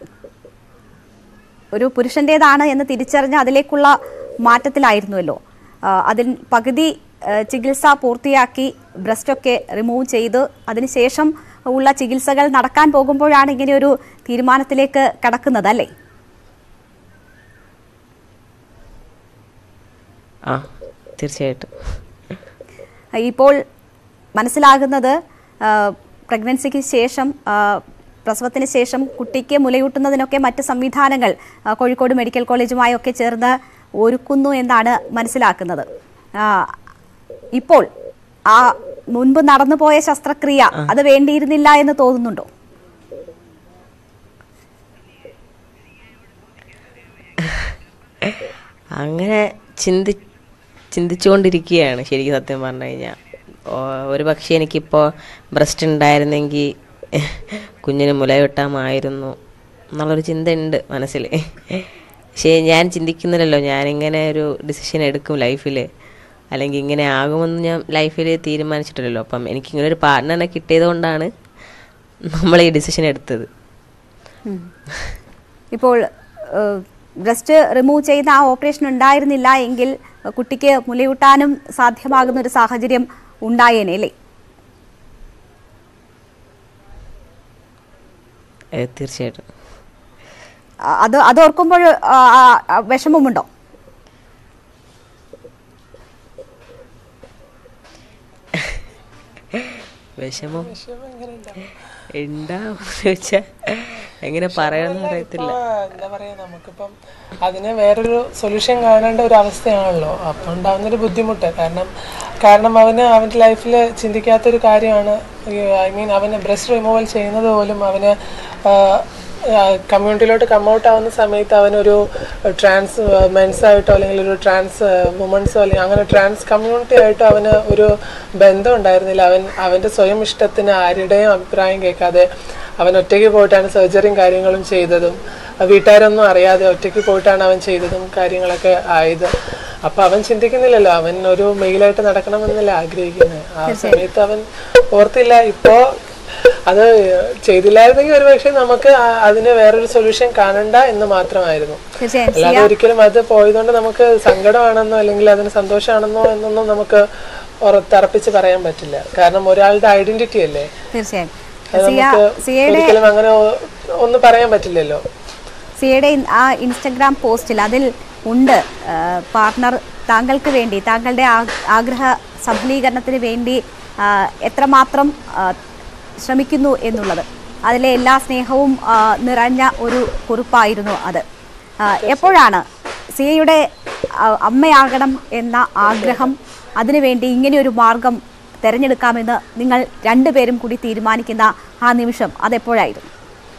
ഒരു പുരുഷൻ്റേതാണ് എന്ന് തിരിച്ചറിഞ്ഞ് അതിലേക്കുള്ള മാറ്റത്തിലായിരുന്നുവല്ലോ ആ, അതിൽ പകുതി ആ, ചികിത്സ പൂർത്തിയാക്കി ബ്രസ്റ്റൊക്കെ റിമൂവ് ചെയ്ത് അതിനുശേഷം ഉള്ള ചികിത്സകൾ നടക്കാൻ പോകുമ്പോഴാണ് ഇങ്ങനെ ഒരു തീരുമാനത്തിലേക്ക് കടക്കുന്നത് അല്ലേ ആ തീർച്ചയായിട്ടും ഇപ്പോൾ മനസ്സിലാകുന്നത് പ്രഗ്നൻസിക്ക് ശേഷം ആ, പ്രസവത്തിന് ശേഷം കുട്ടിക്ക് മുലയൂട്ടുന്നതിനൊക്കെ മറ്റ് സംവിധാനങ്ങൾ ആ, കോഴിക്കോട് മെഡിക്കൽ കോളേജുമായൊക്കെ ചേർന്ന് ഒരുക്കുന്നു എന്നാണ് മനസ്സിലാക്കുന്നത് ആ, ഇപ്പോൾ ആ മുൻപ് നടന്നുപോയ ശസ്ത്രക്രിയ അത് വേണ്ടിയിരുന്നില്ല എന്ന് തോന്നുന്നുണ്ടോ അങ്ങനെ ചിന്തി ചിന്തിച്ചുകൊണ്ടിരിക്കുകയാണ് ശരിക്കും സത്യം പറഞ്ഞു കഴിഞ്ഞാൽ ഒരു പക്ഷേ എനിക്കിപ്പോൾ ബ്രസ്റ്റ് ഉണ്ടായിരുന്നെങ്കിൽ കുഞ്ഞിന് മുലയൂട്ടാമായിരുന്നു എന്നുള്ളൊരു ചിന്ത ഉണ്ട് മനസ്സിൽ പക്ഷേ ഞാൻ ചിന്തിക്കുന്നില്ലല്ലോ ഞാനിങ്ങനെ ഒരു ഡിസിഷൻ എടുക്കും ലൈഫിൽ അല്ലെങ്കിൽ ഇങ്ങനെ ആകുമെന്ന് ഞാൻ ലൈഫിൽ തീരുമാനിച്ചിട്ടില്ലല്ലോ അപ്പം എനിക്കിങ്ങനെ ഒരു പാർട്ട്ണറിനെ കിട്ടിയത് കൊണ്ടാണ് നമ്മൾ ഈ ഡിസിഷൻ എടുത്തത് ഇപ്പോൾ ബ്രസ്റ്റ് റിമൂവ് ചെയ്ത ആ ഓപ്പറേഷൻ ഉണ്ടായിരുന്നില്ല എങ്കിൽ കുട്ടിക്ക് മുലയൂട്ടാനും സാധ്യമാകുന്ന ഒരു സാഹചര്യം ഉണ്ടായേനെ അല്ലേ ഏ, തീർച്ചയായിട്ടും ആ, അത് അത് ഓർക്കുമ്പോൾ ആ, ആ, ആ, വിഷമമുണ്ടോ വിഷമം ഉണ്ടാവും ചോദിച്ചാ എങ്ങനെ പറയണമെന്ന് അറിയത്തില്ല ഇപ്പൊ എന്താ പറയാ നമുക്കിപ്പം അതിന് വേറൊരു സൊല്യൂഷൻ കാണേണ്ട ഒരു അവസ്ഥയാണല്ലോ അപ്പോൾ ഉണ്ടാകുന്നൊരു ബുദ്ധിമുട്ട് കാരണം കാരണം അവന് അവൻ്റെ ലൈഫിൽ ചിന്തിക്കാത്തൊരു കാര്യമാണ് ഐ മീൻ അവന് ബ്രസ്റ്റ് റിമൂവൽ ചെയ്യുന്നത് പോലും അവന് കമ്മ്യൂണിറ്റിയിലോട്ട് കമ്മൗട്ട് ആവുന്ന സമയത്ത് അവനൊരു ട്രാൻസ് മെൻസ് ആയിട്ടോ അല്ലെങ്കിൽ ഒരു ട്രാൻസ് വുമൻസോ അല്ലെങ്കിൽ അങ്ങനെ ട്രാൻസ് കമ്മ്യൂണിറ്റി ആയിട്ടോ അവന് ഒരു ബന്ധം ഉണ്ടായിരുന്നില്ല അവൻ അവൻ്റെ സ്വയം ഇഷ്ടത്തിന് ആരുടെയും അഭിപ്രായം കേൾക്കാതെ അവൻ ഒറ്റയ്ക്ക് പോയിട്ടാണ് സർജറിയും കാര്യങ്ങളും ചെയ്തതും വീട്ടുകാരൊന്നും അറിയാതെ ഒറ്റയ്ക്ക് പോയിട്ടാണ് അവൻ ചെയ്തതും കാര്യങ്ങളൊക്കെ ആയത് അപ്പൊ അവൻ ചിന്തിക്കുന്നില്ലല്ലോ അവൻ ഒരു മെയിലായിട്ട് നടക്കണമെന്നല്ല ആഗ്രഹിക്കുന്നത് ആ സമയത്ത് അവൻ ഓർത്തില്ല ഇപ്പോ അത് ചെയ്തില്ലായിരുന്നെങ്കിൽ ഒരുപക്ഷെ നമുക്ക് ആ- അതിന് വേറൊരു സൊല്യൂഷൻ കാണണ്ട എന്ന് മാത്രമായിരുന്നു തീർച്ചയായും അല്ലാതെ ഒരിക്കലും അത് പോയതുകൊണ്ട് നമുക്ക് സങ്കടമാണെന്നോ അല്ലെങ്കിൽ അതിന് സന്തോഷമാണെന്നോ എന്നൊന്നും നമുക്ക് ഉറത്തറപ്പിച്ച് പറയാൻ പറ്റില്ല കാരണം ഒരാളുടെ ഐഡന്റിറ്റി അല്ലേ തീർച്ചയായും അത് സിയ നമുക്ക് സിയയുടെ ഒരിക്കലും അങ്ങനെ ഒ- ഒന്നും പറയാൻ പറ്റില്ലല്ലോ സിയയുടെ ഇൻ- ആ ഇൻസ്റ്റഗ്രാം പോസ്റ്റിൽ അതിൽ ഉണ്ട് പാർട്ട്ണർ താങ്കൾക്ക് വേണ്ടി താങ്കളുടെ ആ- ആഗ്രഹ സഫലീകരണത്തിന് വേണ്ടി ആ, എത്രമാത്രം ആ, ശ്രമിക്കുന്നു എന്നുള്ളത് അതിലെ എല്ലാ സ്നേഹവും ആ, നിറഞ്ഞ ഒരു കുറിപ്പായിരുന്നു അത് ആ, എപ്പോഴാണ് സിയയുടെ ആ, അമ്മയാകണം എന്ന ആഗ്രഹം അതിനുവേണ്ടി ഇങ്ങനെയൊരു മാർഗം തിരഞ്ഞെടുക്കാമെന്ന് നിങ്ങൾ രണ്ടുപേരും കൂടി തീരുമാനിക്കുന്ന ആ നിമിഷം അതെപ്പോഴായിരുന്നു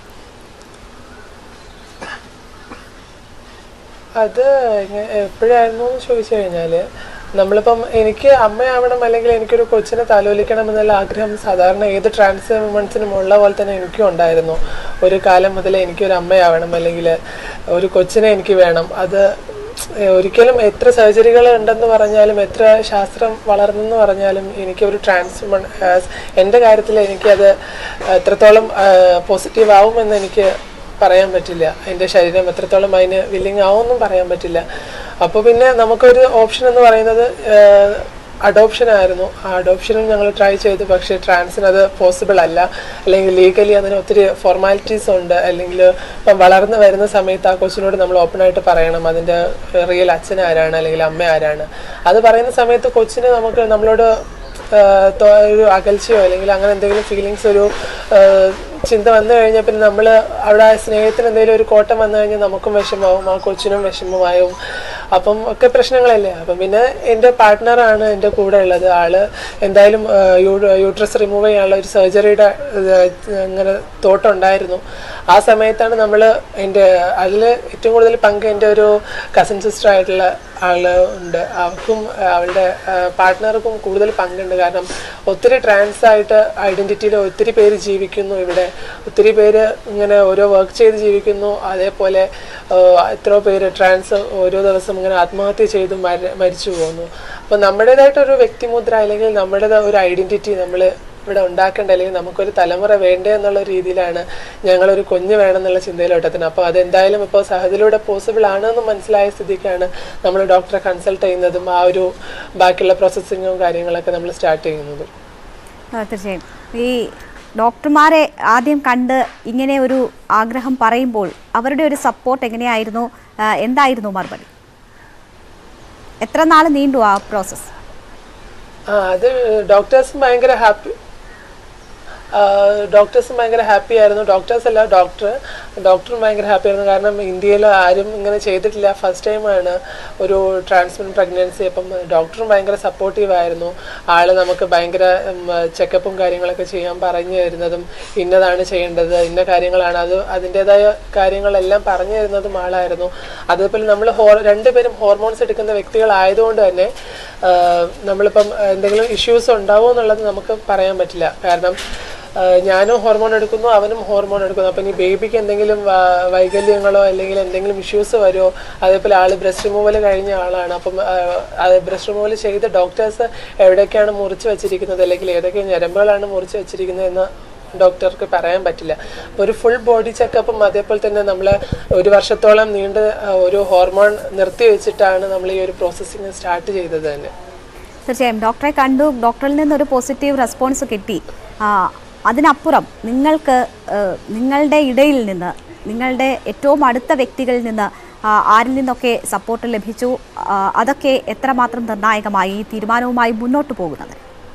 അത് എങ്ങ- എപ്പോഴായിരുന്നു എന്ന് ചോദിച്ചു കഴിഞ്ഞാല് നമ്മളിപ്പം എനിക്ക് അമ്മയാവണം അല്ലെങ്കിൽ എനിക്കൊരു കൊച്ചിനെ താലോലിക്കണം എന്നുള്ള ആഗ്രഹം സാധാരണ ഏത് ട്രാൻസ് വുമൻസിനും ഉള്ള പോലെ തന്നെ എനിക്കും ഉണ്ടായിരുന്നു ഒരു കാലം മുതൽ എനിക്കൊരു അമ്മയാവണം അല്ലെങ്കിൽ ഒരു കൊച്ചിനെ എനിക്ക് വേണം അത് ഒരിക്കലും എത്ര സർജറികൾ ഉണ്ടെന്ന് പറഞ്ഞാലും എത്ര ശാസ്ത്രം വളർന്നെന്ന് പറഞ്ഞാലും എനിക്ക് ഒരു ട്രാൻസ് വുമൺ എൻ്റെ കാര്യത്തിൽ എനിക്കത് എത്രത്തോളം പോസിറ്റീവ് ആവുമെന്ന് എനിക്ക് പറയാൻ പറ്റില്ല എൻ്റെ ശരീരം എത്രത്തോളം അതിന് വില്ലിങ് ആവുമെന്നും പറയാൻ പറ്റില്ല അപ്പോൾ പിന്നെ നമുക്കൊരു ഓപ്ഷൻ എന്ന് പറയുന്നത് അഡോപ്ഷൻ ആയിരുന്നു ആ അഡോപ്ഷനും ഞങ്ങൾ ട്രൈ ചെയ്തു പക്ഷേ ട്രാൻസിന് അത് പോസിബിൾ അല്ല അല്ലെങ്കിൽ ലീഗലി അതിന് ഒത്തിരി ഫോർമാലിറ്റീസ് ഉണ്ട് അല്ലെങ്കിൽ ഇപ്പം വളർന്നു വരുന്ന സമയത്ത് ആ കൊച്ചിനോട് നമ്മൾ ഓപ്പൺ ആയിട്ട് പറയണം അതിൻ്റെ റിയൽ അച്ഛൻ ആരാണ് അല്ലെങ്കിൽ അമ്മ ആരാണ് അത് പറയുന്ന സമയത്ത് കൊച്ചിന് നമുക്ക് നമ്മളോട് ആഹ് തോ- ഒരു അകൽച്ചയോ അല്ലെങ്കിൽ അങ്ങനെ എന്തെങ്കിലും ഫീലിങ്സ് ഒരു ആഹ് ചിന്ത വന്നു കഴിഞ്ഞാൽ പിന്നെ നമ്മൾ അവിടെ ആ സ്നേഹത്തിന് എന്തെങ്കിലും ഒരു കോട്ടം വന്നു കഴിഞ്ഞാൽ നമുക്കും വിഷമാവും ആ കൊച്ചിനും വിഷമമാവും അപ്പം ഒക്കെ പ്രശ്നങ്ങളല്ലേ അപ്പം പിന്നെ എൻ്റെ പാർട്ട്ണറാണ് എൻ്റെ കൂടെ ഉള്ളത് ആള് എന്തായാലും യൂട്രസ് റിമൂവ് ചെയ്യാനുള്ള ഒരു സർജറിയുടെ അങ്ങനെ തോട്ടുണ്ടായിരുന്നു ആ സമയത്താണ് നമ്മൾ എൻ്റെ അതിൽ ഏറ്റവും കൂടുതൽ പങ്ക് എൻ്റെ ഒരു കസിൻ സിസ്റ്റർ ആയിട്ടുള്ള ആള് ഉണ്ട് അവർക്കും ആ, അവളുടെ പാർട്ട്ണർക്കും കൂടുതൽ പങ്കുണ്ട് കാരണം ഒത്തിരി ട്രാൻസ് ആയിട്ട് ഐഡന്റിറ്റിയിൽ ഒത്തിരി പേര് ജീവിക്കുന്നു ഇവിടെ ഒത്തിരി പേര് ഇങ്ങനെ ഓരോ വർക്ക് ചെയ്ത് ജീവിക്കുന്നു അതേപോലെ ആ, എത്രയോ പേര് ട്രാൻസ് ഓരോ ദിവസം ഇങ്ങനെ ആത്മഹത്യ ചെയ്ത് മര മരിച്ചു പോകുന്നു അപ്പോൾ നമ്മുടേതായിട്ടൊരു വ്യക്തിമുദ്ര അല്ലെങ്കിൽ നമ്മുടേതായ ഒരു ഐഡന്റിറ്റി നമ്മൾ ഇവിടെ ഉണ്ടാക്കേണ്ട അല്ലെങ്കിൽ നമുക്കൊരു തലമുറ വേണ്ടേ എന്നുള്ള രീതിയിലാണ് ഞങ്ങളൊരു കുഞ്ഞ് വേണം എന്നുള്ള ചിന്തയിലോട്ടെത്തുന്നത് അപ്പോൾ അതെന്തായാലും ഇപ്പോൾ സഹദിലൂടെ പോസിബിൾ ആണെന്ന് മനസ്സിലായ സ്ഥിതിക്കാണ് നമ്മൾ ഡോക്ടറെ കൺസൾട്ട് ചെയ്യുന്നതും ആ ഒരു ബാക്കിയുള്ള പ്രോസസ്സിങ്ങും കാര്യങ്ങളൊക്കെ നമ്മൾ സ്റ്റാർട്ട് ചെയ്യുന്നതും ആ, തീർച്ചയായും ഈ ഡോക്ടർമാരെ ആദ്യം കണ്ട് ഇങ്ങനെ ഒരു ആഗ്രഹം പറയുമ്പോൾ അവരുടെ ഒരു സപ്പോർട്ട് എങ്ങനെയായിരുന്നു ആ, എന്തായിരുന്നു മറുപടി എത്ര നാൾ നീണ്ടു ആ പ്രോസസ്സ് ആ അത് ഡോക്ടേഴ്സും ഭയങ്കര ഹാപ്പി ഡോക്ടേഴ്സും ഭയങ്കര ഹാപ്പി ആയിരുന്നു ഡോക്ടേഴ്സ് അല്ല ഡോക്ടർ ഡോക്ടറും ഭയങ്കര ഹാപ്പി ആയിരുന്നു കാരണം ഇന്ത്യയിൽ ആരും ഇങ്ങനെ ചെയ്തിട്ടില്ല ഫസ്റ്റ് ടൈമാണ് ഒരു ട്രാൻസ്മെന്റ് പ്രഗ്നൻസി അപ്പം ഡോക്ടറും ഭയങ്കര സപ്പോർട്ടീവ് ആയിരുന്നു ആള് നമുക്ക് ഭയങ്കര ചെക്കപ്പും കാര്യങ്ങളൊക്കെ ചെയ്യാൻ പറഞ്ഞു തരുന്നതും ഇന്നതാണ് ചെയ്യേണ്ടത് ഇന്ന കാര്യങ്ങളാണ് അത് അതിൻ്റെതായ കാര്യങ്ങളെല്ലാം പറഞ്ഞു തരുന്നതും ആളായിരുന്നു അതേപോലെ നമ്മൾ ഹോർ രണ്ടുപേരും ഹോർമോൺസ് എടുക്കുന്ന വ്യക്തികളായതുകൊണ്ട് തന്നെ ആ, നമ്മളിപ്പം എന്തെങ്കിലും ഇഷ്യൂസ് ഉണ്ടാവുമോ എന്നുള്ളത് നമുക്ക് പറയാൻ പറ്റില്ല കാരണം ആ, ഞാനും ഹോർമോൺ എടുക്കുന്നു അവനും ഹോർമോൺ എടുക്കുന്നു അപ്പം ഇനി ബേബിക്ക് എന്തെങ്കിലും വ- വൈകല്യങ്ങളോ അല്ലെങ്കിൽ എന്തെങ്കിലും ഇഷ്യൂസ് വരുമോ അതേപോലെ ആൾ ബ്രസ്റ്റ് റിമൂവൽ കഴിഞ്ഞ ആളാണ് അപ്പം ബ്രസ്റ്റ് റിമൂവൽ ചെയ്ത് ഡോക്ടേഴ്സ് എവിടെയൊക്കെയാണ് മുറിച്ച് വെച്ചിരിക്കുന്നത് അല്ലെങ്കിൽ ഏതൊക്കെ ഞരമ്പുകളാണ് മുറിച്ച് വെച്ചിരിക്കുന്നത് എന്ന് ഡോക്ടർക്ക് പറയാൻ പറ്റില്ല അപ്പോൾ ഒരു ഫുൾ ബോഡി ചെക്കപ്പും അതേപോലെ തന്നെ നമ്മൾ ഒരു വർഷത്തോളം നീണ്ട് ആ, ഒരു ഹോർമോൺ നിർത്തി വെച്ചിട്ടാണ് നമ്മൾ ഈ ഒരു പ്രോസസ്സിങ് സ്റ്റാർട്ട് ചെയ്തത് തന്നെ തീർച്ചയായും ഡോക്ടറെ കണ്ടു ഡോക്ടറിൽ നിന്നൊരു പോസിറ്റീവ് റെസ്പോൺസ് കിട്ടി ആ, അതിനപ്പുറം നിങ്ങൾക്ക് ആ, നിങ്ങളുടെ ഇടയിൽ നിന്ന് നിങ്ങളുടെ ഏറ്റവും അടുത്ത വ്യക്തികളിൽ നിന്ന് ആ, ആരിൽ നിന്നൊക്കെ സപ്പോർട്ട് ലഭിച്ചു ആ, അതൊക്കെ എത്രമാത്രം നിർണായകമായി ഈ തീരുമാനവുമായി മുന്നോട്ട് പോകുന്നത്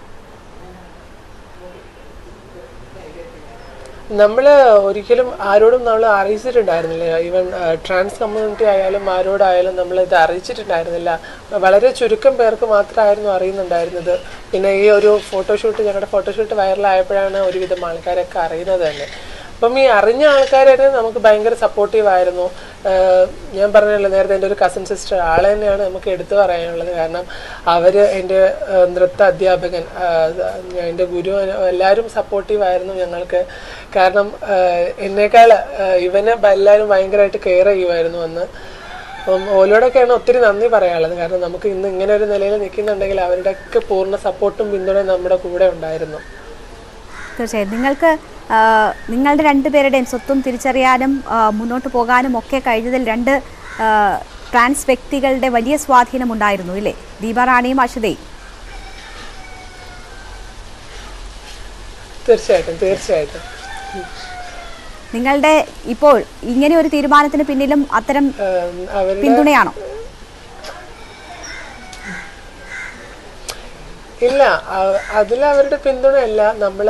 നമ്മൾ ഒരിക്കലും ആരോടും നമ്മൾ അറിയിച്ചിട്ടുണ്ടായിരുന്നില്ല ഈവൻ ട്രാൻസ് കമ്മ്യൂണിറ്റി ആയാലും ആരോടായാലും നമ്മൾ ഇത് അറിയിച്ചിട്ടുണ്ടായിരുന്നില്ല വളരെ ചുരുക്കം പേർക്ക് മാത്രമായിരുന്നു അറിയുന്നുണ്ടായിരുന്നത് പിന്നെ ഈ ഒരു ഫോട്ടോഷൂട്ട് ഞങ്ങളുടെ ഫോട്ടോഷൂട്ട് വൈറലായപ്പോഴാണ് ഒരുവിധം ആൾക്കാരൊക്കെ അറിയുന്നത് തന്നെ അപ്പം ഈ അറിഞ്ഞ ആൾക്കാരെ നമുക്ക് ഭയങ്കര സപ്പോർട്ടീവ് ആയിരുന്നു ആഹ് ഞാൻ പറഞ്ഞല്ലോ നേരത്തെ എൻ്റെ ഒരു കസിൻ സിസ്റ്റർ ആളെ തന്നെയാണ് നമുക്ക് എടുത്തു പറയാനുള്ളത് കാരണം അവർ എൻ്റെ ആഹ് നൃത്ത അധ്യാപകൻ ആഹ് ഞാൻ എൻ്റെ ഗുരു എല്ലാവരും സപ്പോർട്ടീവ് ആയിരുന്നു ഞങ്ങൾക്ക് കാരണം ആഹ് എന്നേക്കാൾ ആഹ് ഇവനെ ബ- എല്ലാവരും ഭയങ്കരമായിട്ട് കെയർ ചെയ്യുമായിരുന്നു അന്ന് അപ്പം ഓലോടൊക്കെയാണ് ഒത്തിരി നന്ദി പറയാനുള്ളത് കാരണം നമുക്ക് ഇന്ന് ഇങ്ങനെ ഒരു നിലയിൽ നിൽക്കുന്നുണ്ടെങ്കിൽ അവരുടെയൊക്കെ പൂർണ്ണ സപ്പോർട്ടും പിന്തുണയും നമ്മുടെ കൂടെ ഉണ്ടായിരുന്നു തീർച്ചയായും നിങ്ങൾക്ക് ആ, നിങ്ങളുടെ രണ്ടുപേരുടെയും സ്വത്തും തിരിച്ചറിയാനും ആ, മുന്നോട്ട് പോകാനും ഒക്കെ കഴിഞ്ഞതിൽ രണ്ട് ആ, ട്രാൻസ് വ്യക്തികളുടെ വലിയ സ്വാധീനം ഉണ്ടായിരുന്നു ഇല്ലേ ദീപാറാണിയും അഷിതയും തീർച്ചയായിട്ടും തീർച്ചയായിട്ടും നിങ്ങളുടെ ഇപ്പോൾ ഇങ്ങനെ ഒരു തീരുമാനത്തിന് പിന്നിലും അത്തരം അവരുടെ പിന്തുണയാണോ ഇല്ല അതിൽ അവരുടെ പിന്തുണയല്ല നമ്മൾ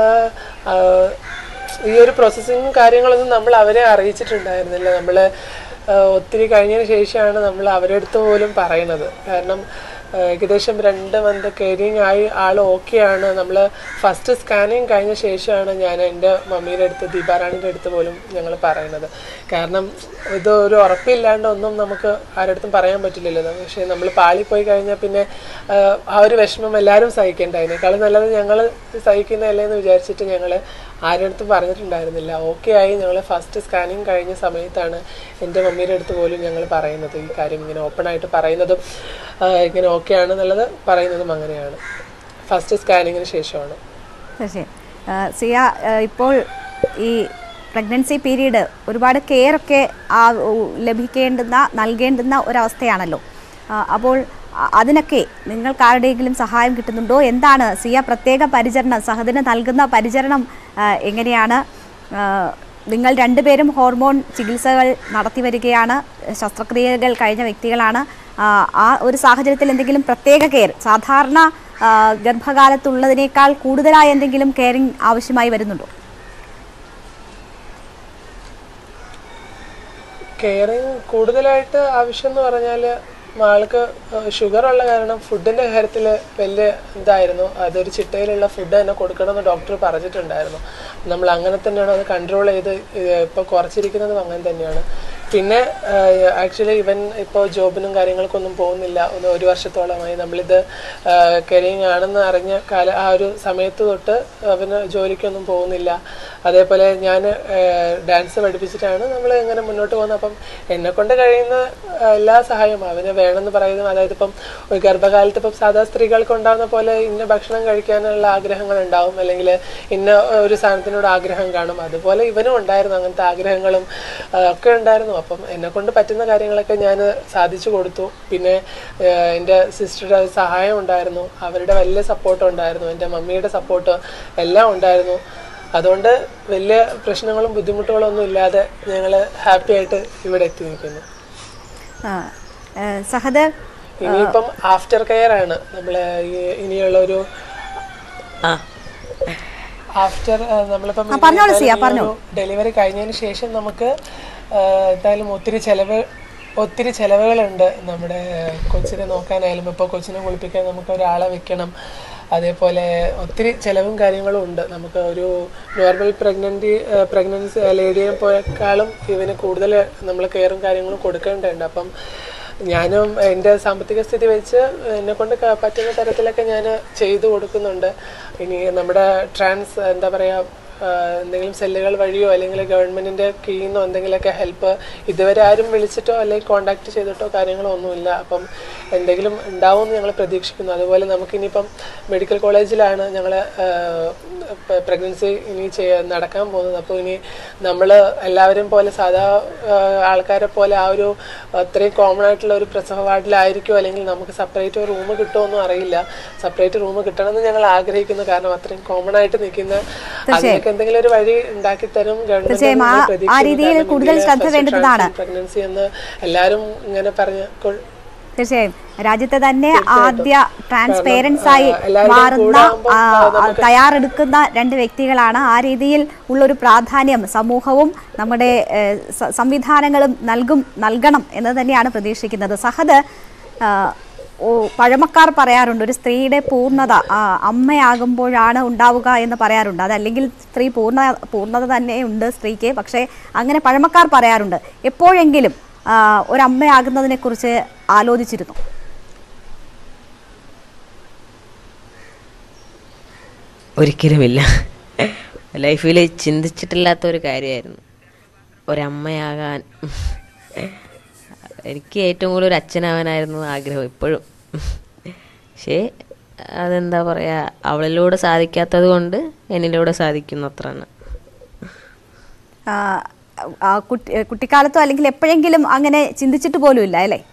ഈ ഒരു പ്രോസസ്സിങ്ങും കാര്യങ്ങളൊന്നും നമ്മൾ അവരെ അറിയിച്ചിട്ടുണ്ടായിരുന്നില്ല നമ്മൾ ഒത്തിരി കഴിഞ്ഞതിന് ശേഷമാണ് നമ്മൾ അവരുടെ അടുത്ത് പോലും പറയണത് കാരണം ആ, ഏകദേശം രണ്ട് മന്ത് കെയറിങ് ആയി ആൾ ഓക്കെയാണ് നമ്മൾ ഫസ്റ്റ് സ്കാനിങ് കഴിഞ്ഞ ശേഷമാണ് ഞാൻ എൻ്റെ മമ്മിയുടെ അടുത്ത് ദീപാറാണിൻ്റെ അടുത്ത് പോലും ഞങ്ങൾ പറയുന്നത് കാരണം ഇത് ഒരു ഉറപ്പില്ലാണ്ട് ഒന്നും നമുക്ക് ആരുടെ അടുത്തും പറയാൻ പറ്റില്ലല്ലോ പക്ഷേ നമ്മൾ പാളിപ്പോയി കഴിഞ്ഞാൽ പിന്നെ ആ, ആ ഒരു വിഷമം എല്ലാവരും സഹിക്കേണ്ട അതിനേക്കാളും നല്ലത് ഞങ്ങൾ സഹിക്കുന്നതല്ലേ എന്ന് വിചാരിച്ചിട്ട് ഞങ്ങൾ ആരുടെ അടുത്തും പറഞ്ഞിട്ടുണ്ടായിരുന്നില്ല ഓക്കെ ആയി ഞങ്ങൾ ഫസ്റ്റ് സ്കാനിങ് കഴിഞ്ഞ സമയത്താണ് എൻ്റെ മമ്മിയുടെ അടുത്ത് പോലും ഞങ്ങൾ പറയുന്നത് ഈ കാര്യം ഇങ്ങനെ ഓപ്പൺ ആയിട്ട് പറയുന്നതും ആ, ഇങ്ങനെ ഓക്കെ ആണെന്നുള്ളത് പറയുന്നതും അങ്ങനെയാണ് ഫസ്റ്റ് സ്കാനിങ്ങിന് ശേഷമാണ് തീർച്ചയായും ആ, സിയ ആ, ഇപ്പോൾ ഈ പ്രഗ്നൻസി പീരീഡ് ഒരുപാട് കെയർ ഒക്കെ ആ ഉ- ലഭിക്കേണ്ടുന്ന നൽകേണ്ടുന്ന ഒരവസ്ഥയാണല്ലോ ആ, അപ്പോൾ അ- അതിനൊക്കെ നിങ്ങൾക്ക് ആരുടെയെങ്കിലും സഹായം കിട്ടുന്നുണ്ടോ എന്താണ് സിയ പ്രത്യേക പരിചരണം സഹദിന് നൽകുന്ന പരിചരണം ആ, എങ്ങനെയാണ് ആ, നിങ്ങൾ രണ്ടുപേരും ഹോർമോൺ ചികിത്സകൾ നടത്തി വരികയാണ് ശസ്ത്രക്രിയകൾ കഴിഞ്ഞ വ്യക്തികളാണ് ആ, ആ ഒരു സാഹചര്യത്തിൽ എന്തെങ്കിലും പ്രത്യേക കെയർ സാധാരണ ആ, ഗർഭകാലത്തുള്ളതിനേക്കാൾ കൂടുതലായി എന്തെങ്കിലും കെയറിങ് ആവശ്യമായി വരുന്നുണ്ടോ കെയറിങ് കൂടുതലായിട്ട് ആവശ്യം എന്ന് പറഞ്ഞാൽ ആൾക്ക് ഷുഗർ ഉള്ള കാരണം ഫുഡിന്റെ കാര്യത്തിൽ വലിയ ഇതായിരുന്നു അതൊരു ചിട്ടയിലുള്ള ഫുഡ് തന്നെ കൊടുക്കണമെന്ന് ഡോക്ടർ പറഞ്ഞിട്ടുണ്ടായിരുന്നു നമ്മൾ അങ്ങനെ തന്നെയാണ് അത് കൺട്രോൾ ചെയ്ത് ഇപ്പോൾ കുറച്ചിരിക്കുന്നതും അങ്ങനെ തന്നെയാണ് പിന്നെ ആക്ച്വലി ഇവൻ ഇപ്പോൾ ജോബിനും കാര്യങ്ങൾക്കൊന്നും പോകുന്നില്ല ഒന്ന് ഒരു വർഷത്തോളമായി നമ്മളിത് കരിയങ് ആണെന്ന് അറിഞ്ഞ കാല ആ ഒരു സമയത്ത് തൊട്ട് അവന് ജോലിക്കൊന്നും പോകുന്നില്ല അതേപോലെ ഞാൻ ഡാൻസ് പഠിപ്പിച്ചിട്ടാണ് നമ്മൾ ഇങ്ങനെ മുന്നോട്ട് പോകുന്നത് അപ്പം എന്നെ കൊണ്ട് കഴിയുന്ന ആ, എല്ലാ സഹായവും അവന് വേണമെന്ന് പറയുന്നത് അതായത് ഇപ്പം ഒരു ഗർഭകാലത്ത് ഇപ്പം സാധാ സ്ത്രീകൾക്ക് ഉണ്ടാകുന്ന പോലെ ഇന്ന ഭക്ഷണം കഴിക്കാനുള്ള ആഗ്രഹങ്ങൾ ഉണ്ടാവും അല്ലെങ്കിൽ ഇന്ന ഒരു സാധനത്തിനോട് ആഗ്രഹം കാണും അതുപോലെ ഇവനും ഉണ്ടായിരുന്നു അങ്ങനത്തെ ആഗ്രഹങ്ങളും ആ, ഒക്കെ ഉണ്ടായിരുന്നു അപ്പം എന്നെ കൊണ്ട് പറ്റുന്ന കാര്യങ്ങളൊക്കെ ഞാൻ സാധിച്ചു കൊടുത്തു പിന്നെ ആ, എൻ്റെ സിസ്റ്ററുടെ സഹായം ഉണ്ടായിരുന്നു അവരുടെ വലിയ സപ്പോർട്ട് ഉണ്ടായിരുന്നു എൻ്റെ മമ്മിയുടെ സപ്പോർട്ട് എല്ലാം ഉണ്ടായിരുന്നു അതുകൊണ്ട് വലിയ പ്രശ്നങ്ങളും ബുദ്ധിമുട്ടുകളും ഒന്നും ഇല്ലാതെ ഞങ്ങൾ ഹാപ്പി ആയിട്ട് ഇവിടെ എത്തി നിൽക്കുന്നു ആ, ഏ, സഹദ് ഇനിയിപ്പം ആഫ്റ്റർ കെയർ ആണ് നമ്മളെ ഈ ഇനിയുള്ള ഒരു ആഫ്റ്റർ നമ്മളിപ്പം ആ, പറഞ്ഞോളൂ സിയ, പറഞ്ഞോ. ഡെലിവറി കഴിഞ്ഞതിന് ശേഷം നമുക്ക് ആ, എന്തായാലും ഒത്തിരി ചെലവ് ഒത്തിരി ചെലവുകളുണ്ട് നമ്മുടെ കൊച്ചിനെ നോക്കാനായാലും ഇപ്പോൾ കൊച്ചിനെ കുളിപ്പിക്കാൻ നമുക്ക് ഒരാളെ വെക്കണം അതേപോലെ ഒത്തിരി ചെലവും കാര്യങ്ങളും ഉണ്ട് നമുക്ക് ഒരു നോർമൽ പ്രഗ്നൻറ്റി പ്രഗ്നൻസി ലേഡിയെ പോയേക്കാളും ഇവന് കൂടുതൽ നമ്മൾ കെയറും കാര്യങ്ങളും കൊടുക്കേണ്ടതുണ്ട് അപ്പം ഞാനും എൻ്റെ സാമ്പത്തിക സ്ഥിതി വെച്ച് എന്നെ കൊണ്ട് ക- പറ്റുന്ന തരത്തിലൊക്കെ ഞാൻ ചെയ്തു കൊടുക്കുന്നുണ്ട് ഇനി നമ്മുടെ ട്രാൻസ് എന്താ പറയുക ആഹ് എന്തെങ്കിലും സെല്ലുകൾ വഴിയോ അല്ലെങ്കിൽ ഗവൺമെന്റിന്റെ കീഴിൽ നിന്നോ എന്തെങ്കിലുമൊക്കെ ഹെൽപ്പ് ഇതുവരെ ആരും വിളിച്ചിട്ടോ അല്ലെങ്കിൽ കോണ്ടാക്ട് ചെയ്തിട്ടോ കാര്യങ്ങളോ ഒന്നുമില്ല അപ്പം എന്തെങ്കിലും ഉണ്ടാവും എന്ന് ഞങ്ങൾ പ്രതീക്ഷിക്കുന്നു അതുപോലെ നമുക്കിനിയിപ്പം മെഡിക്കൽ കോളേജിലാണ് ഞങ്ങൾ പ്രഗ്നൻസി ഇനി ചെയ്യ നടക്കാൻ പോകുന്നത് അപ്പോൾ ഇനി നമ്മൾ എല്ലാവരും പോലെ സാധാ ആഹ് ആൾക്കാരെ പോലെ ആ ഒരു അത്രയും കോമൺ ആയിട്ടുള്ള ഒരു പ്രസവ വാർഡിലായിരിക്കും അല്ലെങ്കിൽ നമുക്ക് സെപ്പറേറ്റ് റൂം കിട്ടുമോ ഒന്നും അറിയില്ല സെപ്പറേറ്റ് റൂം കിട്ടണമെന്ന് ഞങ്ങൾ ആഗ്രഹിക്കുന്നു കാരണം അത്രയും കോമൺ ആയിട്ട് നിൽക്കുന്ന അതിനൊക്കെ എന്തെങ്കിലും ഒരു വഴി ഉണ്ടാക്കി തരും തീർച്ചയായും ആ- ആ രീതിയിൽ കൂടുതൽ ശ്രദ്ധ വേണ്ടുന്നതാണ്. പ്രഗ്നൻസി എന്ന് എല്ലാവരും ഇങ്ങനെ പറഞ്ഞ കൊ- തീർച്ചയായും രാജ്യത്തെ തന്നെ ആദ്യ ട്രാൻസ് കാരണം, പേരൻസ് ആയി ആ, എല്ലാവരുടെയും മാറുന്ന കൂടെ ആവുമ്പോൾ, ആ, ആ, നമുക്ക് തയ്യാറെടുക്കുന്ന രണ്ട് വ്യക്തികളാണ് ആ രീതിയിൽ ഉള്ളൊരു പ്രാധാന്യം സമൂഹവും നമ്മുടെ ഏഹ്, സ- സംവിധാനങ്ങളും നൽകും നൽകണം എന്ന് തന്നെയാണ് പ്രതീക്ഷിക്കുന്നത് സഹദ് ആ, ഓ, പഴമക്കാർ പറയാറുണ്ട് ഒരു സ്ത്രീയുടെ പൂർണ്ണത ആ, അമ്മയാകുമ്പോഴാണ് ഉണ്ടാവുക എന്ന് പറയാറുണ്ട് അതല്ലെങ്കിൽ സ്ത്രീ പൂർണ്ണ പൂർണ്ണത തന്നെ ഉണ്ട് സ്ത്രീക്ക് പക്ഷേ അങ്ങനെ പഴമക്കാർ പറയാറുണ്ട് എപ്പോഴെങ്കിലും ആ, ഒരമ്മയാകുന്നതിനെ കുറിച്ച് ആലോചിച്ചിരുന്നു ഒരിക്കലുമില്ല ലൈഫിൽ ചിന്തിച്ചിട്ടില്ലാത്ത ഒരു കാര്യമായിരുന്നു ഒരമ്മയാകാൻ എനിക്ക് ഏറ്റവും കൂടുതൽ ഒരു അച്ഛനാവാനായിരുന്നു ആഗ്രഹം ഇപ്പോഴും പക്ഷേ അതെന്താ പറയുക അവളിലൂടെ സാധിക്കാത്തത് കൊണ്ട് എന്നിലൂടെ സാധിക്കുന്നു അത്രയാണ് ആ, ആ, കുട്ടി കുട്ടിക്കാലത്തോ അല്ലെങ്കിൽ എപ്പോഴെങ്കിലും അങ്ങനെ ചിന്തിച്ചിട്ട് പോലും ഇല്ല അല്ലേ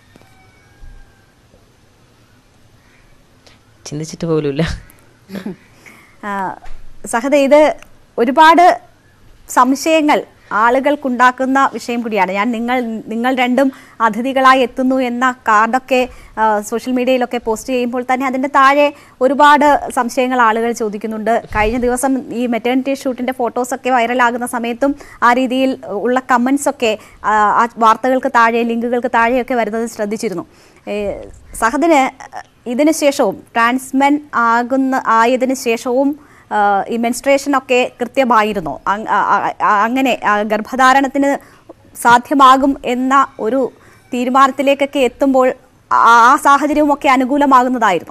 ചിന്തിച്ചിട്ട് പോലുമില്ല ആ, സഹദ ഇത് ഒരുപാട് സംശയങ്ങൾ ആളുകൾക്കുണ്ടാക്കുന്ന വിഷയം കൂടിയാണ് ഞാൻ നിങ്ങൾ നിങ്ങൾ രണ്ടും അതിഥികളായി എത്തുന്നു എന്ന കാർഡൊക്കെ ആ, സോഷ്യൽ മീഡിയയിലൊക്കെ പോസ്റ്റ് ചെയ്യുമ്പോൾ തന്നെ അതിൻ്റെ താഴെ ഒരുപാട് സംശയങ്ങൾ ആളുകൾ ചോദിക്കുന്നുണ്ട് കഴിഞ്ഞ ദിവസം ഈ മെറ്റേണിറ്റി ഷൂട്ടിൻ്റെ ഫോട്ടോസൊക്കെ വൈറലാകുന്ന സമയത്തും ആ രീതിയിൽ ഉള്ള കമൻസ് ഒക്കെ ആ, ആ വാർത്തകൾക്ക് താഴെ ലിങ്കുകൾക്ക് താഴെയൊക്കെ വരുന്നത് ശ്രദ്ധിച്ചിരുന്നു ഏ, സഹദിന് ഇതിന് ശേഷവും ട്രാൻസ്മെൻ ആകുന്ന ആയതിനു ശേഷവും ആ, ഈ മെൻസ്ട്രേഷൻ ഒക്കെ കൃത്യമായിരുന്നോ അങ്- ആ- ആ- ആ- അങ്ങനെ ആ, ഗർഭധാരണത്തിന് സാധ്യമാകും എന്ന ഒരു തീരുമാനത്തിലേക്കൊക്കെ എത്തുമ്പോൾ ആ ആ സാഹചര്യവും ഒക്കെ അനുകൂലമാകുന്നതായിരുന്നു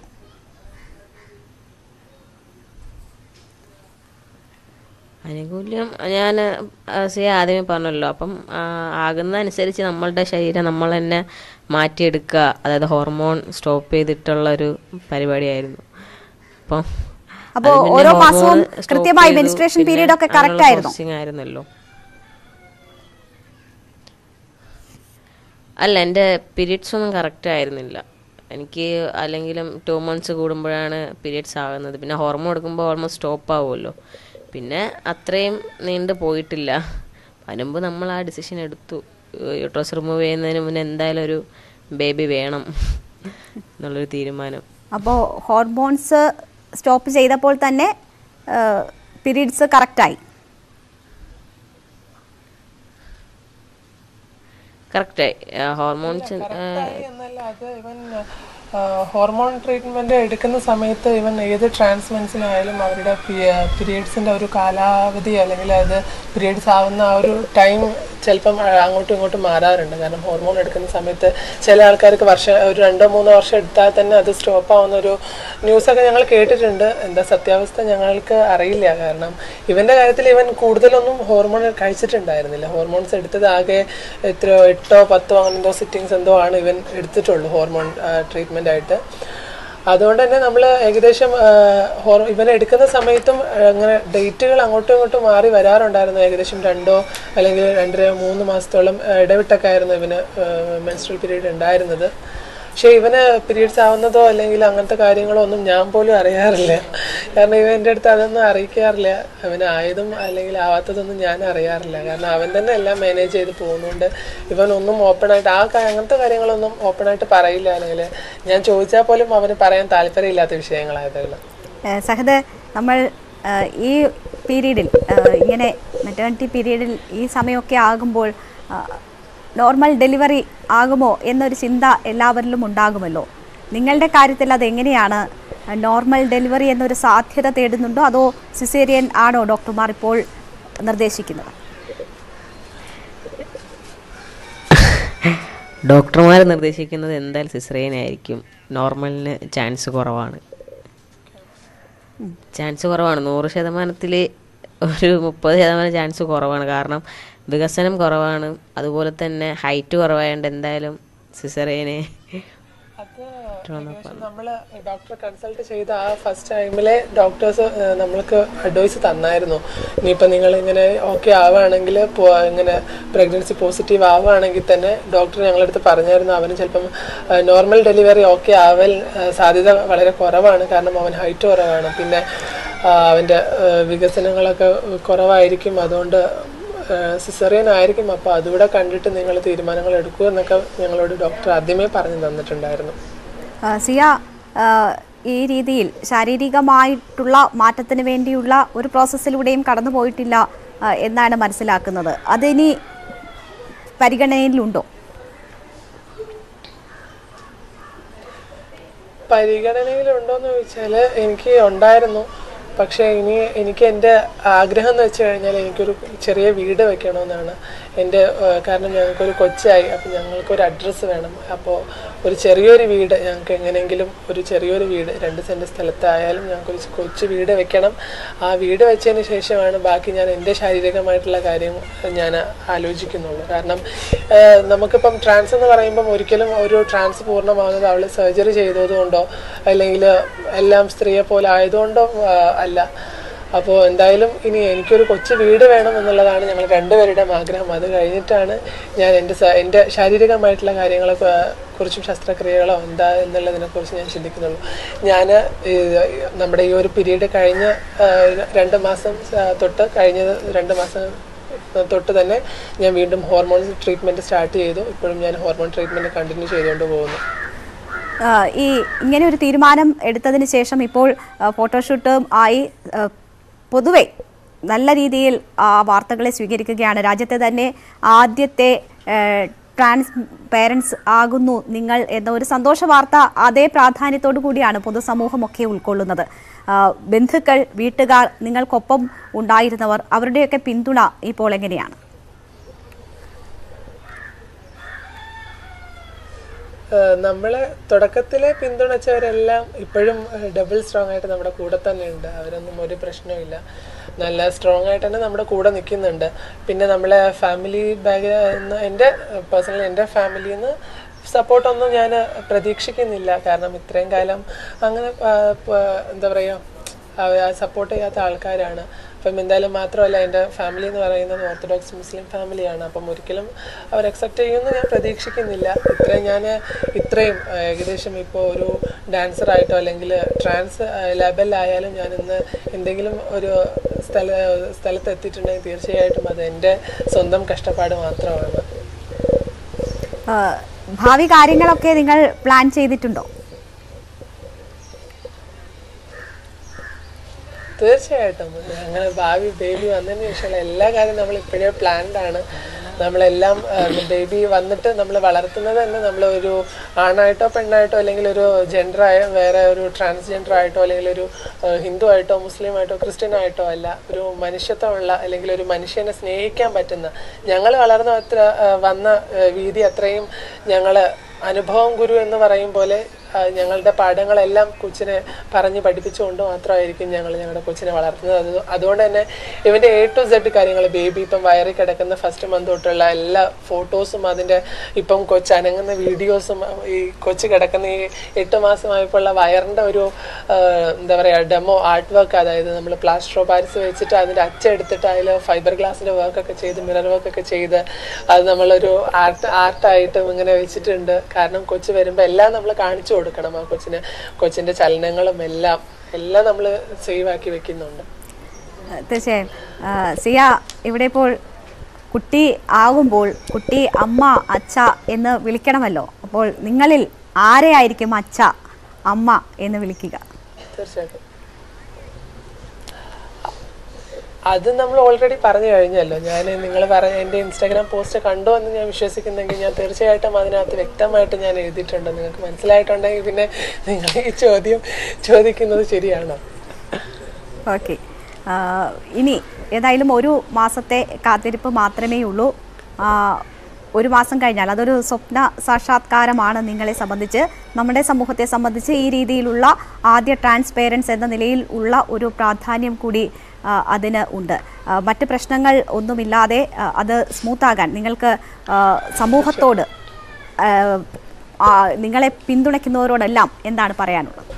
അനുകൂല്യം ഞാൻ സി ആദ്യമേ പറഞ്ഞല്ലോ അപ്പം ആ, ആകുന്ന അനുസരിച്ച് നമ്മളുടെ ശരീരം നമ്മൾ തന്നെ മാറ്റിയെടുക്കുക അതായത് ഹോർമോൺ സ്റ്റോപ്പ് ചെയ്തിട്ടുള്ള ഒരു പരിപാടിയായിരുന്നു അപ്പം അപ്പോ അത് പിന്നെ ഓരോ hormone മാസവും stop കൃത്യമായി ചെയ്തു. menstruation പിന്നെ period ഒക്കെ correct അതിനുള്ള ആയിരുന്നോ? processing ആയിരുന്നല്ലോ അല്ല എൻ്റെ പീരീഡ്സ് ഒന്നും കറക്റ്റ് ആയിരുന്നില്ല എനിക്ക് അല്ലെങ്കിലും ടു മന്ത്സ് കൂടുമ്പോഴാണ് പീരീഡ്സ് ആകുന്നത് പിന്നെ ഹോർമോൺ എടുക്കുമ്പോൾ ഓൾമോസ്റ്റ് സ്റ്റോപ്പ് ആവുമല്ലോ പിന്നെ അത്രയും നീണ്ടു പോയിട്ടില്ല അതിനുമ്പ് നമ്മൾ ആ ഡിസിഷൻ എടുത്തു യൂട്രസ് റിമൂവ് ചെയ്യുന്നതിന് മുന്നേ എന്തായാലും ഒരു ബേബി വേണം എന്നുള്ളൊരു തീരുമാനം അപ്പോൾ ഹോർമോൺസ് സ്റ്റോപ്പ് ചെയ്തപ്പോൾ തന്നെ പീരീഡ്സ് കറക്റ്റായി കറക്റ്റായി ഹോർമോൺസ് എന്നല്ല അത് ഇവൻ ഹോർമോൺ ട്രീറ്റ്മെന്റ് എടുക്കുന്ന സമയത്ത് ഇവൻ ഏത് ട്രാൻസ്മെൻസിനായാലും അവരുടെ പീരിയഡ്സിന്റെ ഒരു കാലാവധി അല്ലെങ്കിൽ അത് പീരിയഡ്സ് ആവുന്ന ആ ഒരു ടൈം ചിലപ്പം ആ, അങ്ങോട്ടും ഇങ്ങോട്ടും മാറാറുണ്ട് കാരണം ഹോർമോൺ എടുക്കുന്ന സമയത്ത് ചില ആൾക്കാർക്ക് വർഷം ഒരു രണ്ടോ മൂന്നോ വർഷം എടുത്താൽ തന്നെ അത് സ്റ്റോപ്പ് ആവുന്ന ഒരു ന്യൂസൊക്കെ ഞങ്ങൾ കേട്ടിട്ടുണ്ട് എന്താ സത്യാവസ്ഥ ഞങ്ങൾക്ക് അറിയില്ല കാരണം ഇവന്റെ കാര്യത്തിൽ ഇവൻ കൂടുതലൊന്നും ഹോർമോൺ കഴിച്ചിട്ടുണ്ടായിരുന്നില്ല ഹോർമോൺസ് എടുത്തത് ആകെ എത്രയോ എട്ടോ പത്തോ അങ്ങനെ എന്തോ സിറ്റിങ്സ് എന്തോ ആണ് ഇവൻ എടുത്തിട്ടുള്ളൂ ഹോർമോൺ ട്രീറ്റ്മെന്റ് ആയിട്ട് അതുകൊണ്ട് തന്നെ നമ്മൾ ഏകദേശം ആ, ഹോർ ഇവനെ എടുക്കുന്ന സമയത്തും ആ, അങ്ങനെ ഡേറ്റുകൾ അങ്ങോട്ടും ഇങ്ങോട്ടും മാറി വരാറുണ്ടായിരുന്നു ഏകദേശം രണ്ടോ അല്ലെങ്കിൽ രണ്ടര മൂന്ന് മാസത്തോളം ആ, ഇടവിട്ടൊക്കെ ആയിരുന്നു ഇവന് മെൻസ്ട്രൽ പീരീഡ് ഉണ്ടായിരുന്നത് പക്ഷേ ഇവന് പീരീഡ്സ് ആവുന്നതോ അല്ലെങ്കിൽ അങ്ങനത്തെ കാര്യങ്ങളോ ഒന്നും ഞാൻ പോലും അറിയാറില്ല കാരണം ഇവൻ എൻ്റെ അടുത്ത് അതൊന്നും അറിയിക്കാറില്ല അവന് ആയതും അല്ലെങ്കിൽ ആവാത്തതൊന്നും ഞാൻ അറിയാറില്ല കാരണം അവൻ തന്നെ എല്ലാം മാനേജ് ചെയ്ത് പോകുന്നുണ്ട് ഇവനൊന്നും ഓപ്പണായിട്ട് ആ കാ- അങ്ങനത്തെ കാര്യങ്ങളൊന്നും ഓപ്പണായിട്ട് പറയില്ല അല്ലെങ്കിൽ ഞാൻ ചോദിച്ചാൽ പോലും അവന് പറയാൻ താല്പര്യമില്ലാത്ത വിഷയങ്ങളായതുകൊണ്ട് ഏഹ് സഹദ് നമ്മൾ ഏഹ് ഈ പീരീഡിൽ ഏഹ് ഇങ്ങനെ മെറ്റേണിറ്റി പീരീഡിൽ ഈ സമയമൊക്കെ ആകുമ്പോൾ നോർമൽ ഡെലിവറി ആകുമോ എന്നൊരു ചിന്ത എല്ലാവരിലും ഉണ്ടാകുമല്ലോ നിങ്ങളുടെ കാര്യത്തിൽ അത് എങ്ങനെയാണ് നോർമൽ ഡെലിവറി എന്നൊരു സാധ്യത തേടുന്നുണ്ടോ അതോ സിസേറിയൻ ആണോ ഡോക്ടർമാർ ഇപ്പോൾ നിർദ്ദേശിക്കുന്നത് ഡോക്ടർമാർ നിർദ്ദേശിക്കുന്നത് എന്തായാലും സിസറേൻ ആയിരിക്കും നോർമലിന് ചാൻസ് കുറവാണ് ചാൻസ് കുറവാണ് നൂറ് ശതമാനത്തിൽ ഒരു മുപ്പത് ശതമാനം ചാൻസ് കുറവാണ് കാരണം വികസനം കുറവാണ് അതുപോലെ തന്നെ ഹൈറ്റ് കുറവായതുകൊണ്ട് എന്തായാലും സിസറേനെ നമ്മൾ ഡോക്ടറെ കൺസൾട്ട് ചെയ്ത ആ ഫസ്റ്റ് ടൈമിലെ ഡോക്ടേഴ്സ് നമ്മൾക്ക് അഡ്വൈസ് തന്നായിരുന്നു ഇനിയിപ്പോൾ നിങ്ങൾ ഇങ്ങനെ ഓക്കെ ആവുകയാണെങ്കിൽ ഇങ്ങനെ പ്രഗ്നൻസി പോസിറ്റീവ് ആവുകയാണെങ്കിൽ തന്നെ ഡോക്ടർ ഞങ്ങളടുത്ത് പറഞ്ഞായിരുന്നു അവന് ചിലപ്പം നോർമൽ ഡെലിവറി ഓക്കെ ആവൽ ആ, സാധ്യത വളരെ കുറവാണ് കാരണം അവൻ ഹൈറ്റ് കുറവാണ് പിന്നെ ആ, അവൻ്റെ ആ, വികസനങ്ങളൊക്കെ കുറവായിരിക്കും അതുകൊണ്ട് സിസറിയൻ ആയിരിക്കും അപ്പോൾ അതുകൂടെ കണ്ടിട്ട് നിങ്ങൾ തീരുമാനങ്ങൾ എടുക്കൂ എന്നൊക്കെ ഞങ്ങളോട് ഡോക്ടർ ആദ്യമേ പറഞ്ഞു തന്നിട്ടുണ്ടായിരുന്നു ആ, സിയ ആ, ഈ രീതിയിൽ ശാരീരികമായിട്ടുള്ള മാറ്റത്തിന് വേണ്ടിയുള്ള ഒരു പ്രോസസ്സിലൂടെയും കടന്നു പോയിട്ടില്ല ആ, എന്നാണ് മനസ്സിലാക്കുന്നത് അതിനി പരിഗണനയിലുണ്ടോ പരിഗണനയിലുണ്ടോയെന്ന് ചോദിച്ചാൽ എനിക്ക് ഉണ്ടായിരുന്നു പക്ഷേ ഇനി എനിക്ക് എൻ്റെ ആഗ്രഹം എന്ന് വെച്ച് കഴിഞ്ഞാൽ എനിക്കൊരു ചെറിയ വീട് വെക്കണമെന്നാണ് എൻ്റെ ഏഹ്, കാരണം ഞങ്ങൾക്കൊരു കൊച്ചായി അപ്പം ഞങ്ങൾക്കൊരു അഡ്രസ്സ് വേണം അപ്പോൾ ഒരു ചെറിയൊരു വീട് ഞങ്ങൾക്ക് എങ്ങനെയെങ്കിലും ഒരു ചെറിയൊരു വീട് രണ്ട് സെൻറ്റ് സ്ഥലത്തായാലും ഞങ്ങൾക്കൊരു കൊച്ചു വീട് വെക്കണം ആ വീട് വെച്ചതിന് ശേഷമാണ് ബാക്കി ഞാൻ എൻ്റെ ശാരീരികമായിട്ടുള്ള കാര്യം ഞാൻ ആലോചിക്കുന്നുള്ളൂ കാരണം ഏഹ്, നമുക്കിപ്പം ട്രാൻസ് എന്ന് പറയുമ്പം ഒരിക്കലും ഒരു ട്രാൻസ് പൂർണ്ണമാകുന്നത് അവൾ സർജറി ചെയ്തതുകൊണ്ടോ അല്ലെങ്കിൽ എല്ലാം സ്ത്രീയെ പോലെ ആയതുകൊണ്ടോ ആ, അല്ല അപ്പോൾ എന്തായാലും ഇനി എനിക്കൊരു കൊച്ചു വീട് വേണം എന്നുള്ളതാണ് ഞങ്ങൾ രണ്ടുപേരുടെയും ആഗ്രഹം അത് കഴിഞ്ഞിട്ടാണ് ഞാൻ എൻ്റെ സ- എൻ്റെ ശാരീരികമായിട്ടുള്ള കാര്യങ്ങളെ കു- കുറിച്ചും ശസ്ത്രക്രിയകളോ എന്താ എന്നുള്ളതിനെക്കുറിച്ച് ഞാൻ ചിന്തിക്കുന്നുള്ളൂ ഞാൻ നമ്മുടെ ഈ ഒരു പീരീഡ് കഴിഞ്ഞ ആ, രണ്ട് മാസം ആ, തൊട്ട് കഴിഞ്ഞ രണ്ട് മാസം തൊട്ട് തന്നെ ഞാൻ വീണ്ടും ഹോർമോൺ ട്രീറ്റ്മെൻറ്റ് സ്റ്റാർട്ട് ചെയ്തു ഇപ്പോഴും ഞാൻ ഹോർമോൺ ട്രീറ്റ്മെൻറ്റ് കണ്ടിന്യൂ ചെയ്തുകൊണ്ട് പോകുന്നു ആ, ഈ ഇങ്ങനെ ഒരു തീരുമാനം എടുത്തതിന് ശേഷം ഇപ്പോൾ ആ, ഫോട്ടോഷൂട്ടും ആയി ആ, പൊതുവെ നല്ല രീതിയിൽ ആ വാർത്തകളെ സ്വീകരിക്കുകയാണ് രാജ്യത്തെ തന്നെ ആദ്യത്തെ ആ, ട്രാൻസ് പേരൻസ് ആകുന്നു നിങ്ങൾ എന്ന ഒരു സന്തോഷ വാർത്ത അതേ പ്രാധാന്യത്തോടു കൂടിയാണ് പൊതുസമൂഹമൊക്കെ ഉൾക്കൊള്ളുന്നത് ആ, ബന്ധുക്കൾ വീട്ടുകാർ നിങ്ങൾക്കൊപ്പം ഉണ്ടായിരുന്നവർ അവരുടെയൊക്കെ പിന്തുണ ഇപ്പോൾ എങ്ങനെയാണ് ഏഹ് നമ്മളെ തുടക്കത്തിലെ പിന്തുണച്ചവരെല്ലാം ഇപ്പോഴും ഡബിൾ സ്ട്രോങ് ആയിട്ട് നമ്മുടെ കൂടെ തന്നെ ഉണ്ട് അവരൊന്നും ഒരു പ്രശ്നവുമില്ല നല്ല സ്ട്രോങ് ആയിട്ട് തന്നെ നമ്മുടെ കൂടെ നിൽക്കുന്നുണ്ട് പിന്നെ നമ്മളെ ഫാമിലി ബാഗ് എൻ്റെ പേഴ്സണലി എൻ്റെ ഫാമിലിയിൽ നിന്ന് സപ്പോർട്ടൊന്നും ഞാൻ പ്രതീക്ഷിക്കുന്നില്ല കാരണം ഇത്രയും കാലം അങ്ങനെ ആ, പ- എന്താ പറയുക സപ്പോർട്ട് ചെയ്യാത്ത ആൾക്കാരാണ് അപ്പം എന്തായാലും മാത്രമല്ല എൻ്റെ ഫാമിലി എന്ന് പറയുന്നത് ഓർത്തഡോക്സ് മുസ്ലിം ഫാമിലിയാണ് അപ്പം ഒരിക്കലും അവർ അക്സെപ്റ്റ് ചെയ്യുമെന്ന് ഞാൻ പ്രതീക്ഷിക്കുന്നില്ല ഇത്രയും ഞാൻ ഇത്രയും ആ, ഏകദേശം ഇപ്പോൾ ഒരു ഡാൻസർ ആയിട്ടോ അല്ലെങ്കിൽ ട്രാൻസ് ലെവലിലായാലും ഞാൻ ഇന്ന് എന്തെങ്കിലും ഒരു സ്ഥല സ്ഥലത്ത് എത്തിയിട്ടുണ്ടെങ്കിൽ തീർച്ചയായിട്ടും അത് എൻ്റെ സ്വന്തം കഷ്ടപ്പാട് മാത്രമാണ് ആ, ഭാവി കാര്യങ്ങളൊക്കെ നിങ്ങൾ പ്ലാൻ ചെയ്തിട്ടുണ്ടോ തീർച്ചയായിട്ടും അങ്ങനെ ഭാവി ബേബി വന്നതിന് ശേഷമുള്ള എല്ലാ കാര്യവും നമ്മൾ ഇപ്പോഴേ പ്ലാൻഡ് ആണ് നമ്മളെല്ലാം ബേബി വന്നിട്ട് നമ്മൾ വളർത്തുന്നത് തന്നെ നമ്മൾ ഒരു ആണായിട്ടോ പെണ്ണായിട്ടോ അല്ലെങ്കിൽ ഒരു ജെൻഡറായ വേറെ ഒരു ട്രാൻസ്ജെൻഡർ ആയിട്ടോ അല്ലെങ്കിൽ ഒരു ആ, ഹിന്ദു ആയിട്ടോ മുസ്ലിം ആയിട്ടോ ക്രിസ്ത്യൻ ആയിട്ടോ അല്ല ഒരു മനുഷ്യത്വമുള്ള അല്ലെങ്കിൽ ഒരു മനുഷ്യനെ സ്നേഹിക്കാൻ പറ്റുന്ന ഞങ്ങൾ വളർന്ന അത്ര ആ, വന്ന ആ, വീതി അത്രയും ഞങ്ങൾ അനുഭവം ഗുരു എന്ന് പറയും പോലെ ആ, ഞങ്ങളുടെ പാഠങ്ങളെല്ലാം കൊച്ചിനെ പറഞ്ഞ് പഠിപ്പിച്ചുകൊണ്ട് മാത്രമായിരിക്കും ഞങ്ങൾ ഞങ്ങളുടെ കൊച്ചിനെ വളർത്തുന്നത് അത് അതുകൊണ്ട് തന്നെ ഇവൻ്റെ എ ടു സെഡ് കാര്യങ്ങൾ ബേബി ഇപ്പം വയറിൽ കിടക്കുന്ന ഫസ്റ്റ് മന്ത് തൊട്ടുള്ള എല്ലാ ഫോട്ടോസും അതിൻ്റെ ഇപ്പം കൊച്ച് അനങ്ങുന്ന വീഡിയോസും ഈ കൊച്ച് കിടക്കുന്ന ഈ എട്ട് മാസമായപ്പോൾ ഉള്ള വയറിൻ്റെ ഒരു ആ, എന്താ പറയുക ഡെമോ ആർട്ട് വർക്ക് അതായത് നമ്മൾ പ്ലാസ്റ്റർ ഓഫ് പാരിസ് വെച്ചിട്ട് അതിൻ്റെ അച്ചെടുത്തിട്ട് അതിൽ ഫൈബർ ഗ്ലാസിൻ്റെ വർക്കൊക്കെ ചെയ്ത് മിറർ വർക്കൊക്കെ ചെയ്ത് അത് നമ്മളൊരു ആർട്ട് ആർട്ടായിട്ട് ഇങ്ങനെ വെച്ചിട്ടുണ്ട് കാരണം കൊച്ച് വരുമ്പോൾ എല്ലാം നമ്മൾ കാണിച്ചു കൊടുക്കണം ആ കൊച്ചിന് കൊച്ചിൻ്റെ ചലനങ്ങളും എല്ലാം എല്ലാം നമ്മൾ സേവ് ആക്കി വെക്കുന്നുണ്ട് തീർച്ചയായും ആ, സിയ ഇവിടെ ഇപ്പോൾ കുട്ടി ആകുമ്പോൾ കുട്ടി അമ്മ അച്ഛ എന്ന് വിളിക്കണമല്ലോ അപ്പോൾ നിങ്ങളിൽ ആരെയായിരിക്കും അച്ഛ അമ്മ എന്ന് വിളിക്കുക തീർച്ചയായിട്ടും അത് നമ്മൾ ഓൾറെഡി പറഞ്ഞു കഴിഞ്ഞല്ലോ ഞാൻ നിങ്ങൾ പറഞ്ഞ എൻ്റെ ഇൻസ്റ്റാഗ്രാം പോസ്റ്റ് കണ്ടു എന്ന് ഞാൻ വിശ്വസിക്കുന്നെങ്കിൽ ഞാൻ തീർച്ചയായിട്ടും അതിനകത്ത് വ്യക്തമായിട്ട് ഞാൻ എഴുതിയിട്ടുണ്ട് നിങ്ങൾക്ക് മനസ്സിലായിട്ടുണ്ടെങ്കിൽ പിന്നെ നിങ്ങൾ ഈ ചോദ്യം ചോദിക്കുന്നത് ശരിയാണോ ഓക്കെ ഇനി ഏതായാലും ഒരു മാസത്തെ കാത്തിരിപ്പ് മാത്രമേ ഉള്ളൂ ആ, ഒരു മാസം കഴിഞ്ഞാൽ അതൊരു സ്വപ്ന സാക്ഷാത്കാരമാണ് നിങ്ങളെ സംബന്ധിച്ച് നമ്മുടെ സമൂഹത്തെ സംബന്ധിച്ച് ഈ രീതിയിലുള്ള ആദ്യ ട്രാൻസ്പേരൻസ് എന്ന നിലയിൽ ഉള്ള ഒരു പ്രാധാന്യം കൂടി ആ, അതിന് ഉണ്ട് ആ, മറ്റ് പ്രശ്നങ്ങൾ ഒന്നുമില്ലാതെ ആ, അത് സ്മൂത്താകാൻ നിങ്ങൾക്ക് ആ, സമൂഹത്തോട് ആ, ആ, നിങ്ങളെ പിന്തുണയ്ക്കുന്നവരോടെല്ലാം എന്താണ് പറയാനുള്ളത്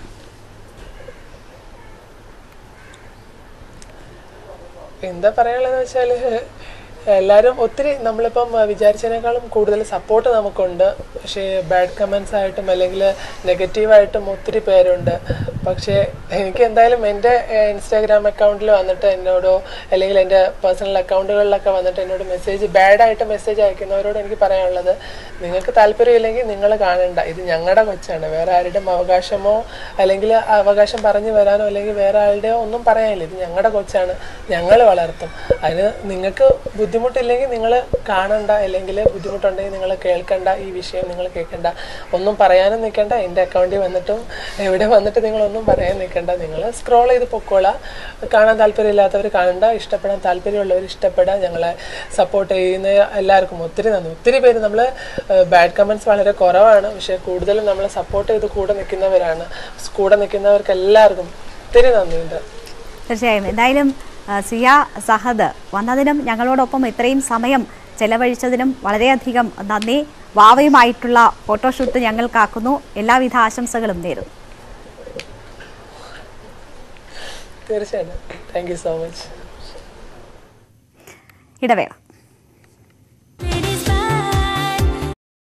എന്താ പറയാനുള്ളതെന്ന് വെച്ചാൽ എല്ലാവരും ഒത്തിരി നമ്മളിപ്പം വിചാരിച്ചതിനേക്കാളും കൂടുതൽ സപ്പോർട്ട് നമുക്കുണ്ട് പക്ഷേ ബാഡ് കമൻസ് ആയിട്ടും അല്ലെങ്കിൽ നെഗറ്റീവായിട്ടും ഒത്തിരി പേരുണ്ട് പക്ഷേ എനിക്ക് എന്തായാലും എൻ്റെ ഇൻസ്റ്റാഗ്രാം അക്കൗണ്ടിൽ വന്നിട്ട് എന്നോടോ അല്ലെങ്കിൽ എൻ്റെ പേഴ്സണൽ അക്കൗണ്ടുകളിലൊക്കെ വന്നിട്ട് എന്നോട് മെസ്സേജ് ബാഡായിട്ട് മെസ്സേജ് അയക്കുന്നവരോട് എനിക്ക് പറയാനുള്ളത് നിങ്ങൾക്ക് താല്പര്യമില്ലെങ്കിൽ നിങ്ങൾ കാണണ്ട ഇത് ഞങ്ങളുടെ കൊച്ചാണ് വേറെ ആരുടെയും അവകാശമോ അല്ലെങ്കിൽ അവകാശം പറഞ്ഞു വരാനോ അല്ലെങ്കിൽ വേറെ ആളുടെയോ ഒന്നും പറയാനില്ല ഇത് ഞങ്ങളുടെ കൊച്ചാണ് ഞങ്ങൾ വളർത്തും അതിന് നിങ്ങൾക്ക് ബുദ്ധിമുട്ടില്ലെങ്കിൽ നിങ്ങൾ കാണണ്ട അല്ലെങ്കിൽ ബുദ്ധിമുട്ടുണ്ടെങ്കിൽ നിങ്ങൾ കേൾക്കണ്ട ഈ വിഷയം നിങ്ങൾ കേൾക്കണ്ട ഒന്നും പറയാനും നിൽക്കണ്ട എൻ്റെ അക്കൗണ്ടിൽ വന്നിട്ടും എവിടെ വന്നിട്ട് നിങ്ങളൊന്നും പറയാൻ നിൽക്കണ്ട നിങ്ങൾ സ്ക്രോൾ ചെയ്ത് പൊക്കോളാം കാണാൻ താല്പര്യമില്ലാത്തവർ കാണണ്ട ഇഷ്ടപ്പെടാൻ താല്പര്യമുള്ളവർ ഇഷ്ടപ്പെടാം ഞങ്ങളെ സപ്പോർട്ട് ചെയ്യുന്ന എല്ലാവർക്കും ഒത്തിരി നന്ദി ഒത്തിരി പേര് നമ്മൾ ബാഡ് കമൻസ് വളരെ കുറവാണ് പക്ഷേ കൂടുതലും നമ്മളെ സപ്പോർട്ട് ചെയ്ത് കൂടെ നിൽക്കുന്നവരാണ് കൂടെ നിൽക്കുന്നവർക്ക് എല്ലാവർക്കും ഒത്തിരി നന്ദിയുണ്ട് തീർച്ചയായും എന്തായാലും ആ, സിയ സഹദ് വന്നതിനും ഞങ്ങളോടൊപ്പം ഇത്രയും സമയം ചെലവഴിച്ചതിനും വളരെയധികം നന്ദി വാവയുമായിട്ടുള്ള ഫോട്ടോഷൂട്ട് ഞങ്ങൾക്കാക്കുന്നു എല്ലാവിധ ആശംസകളും നേരുന്നു തീർച്ചയായിട്ടും താങ്ക് യു സോ മച്ച് ഇടവേള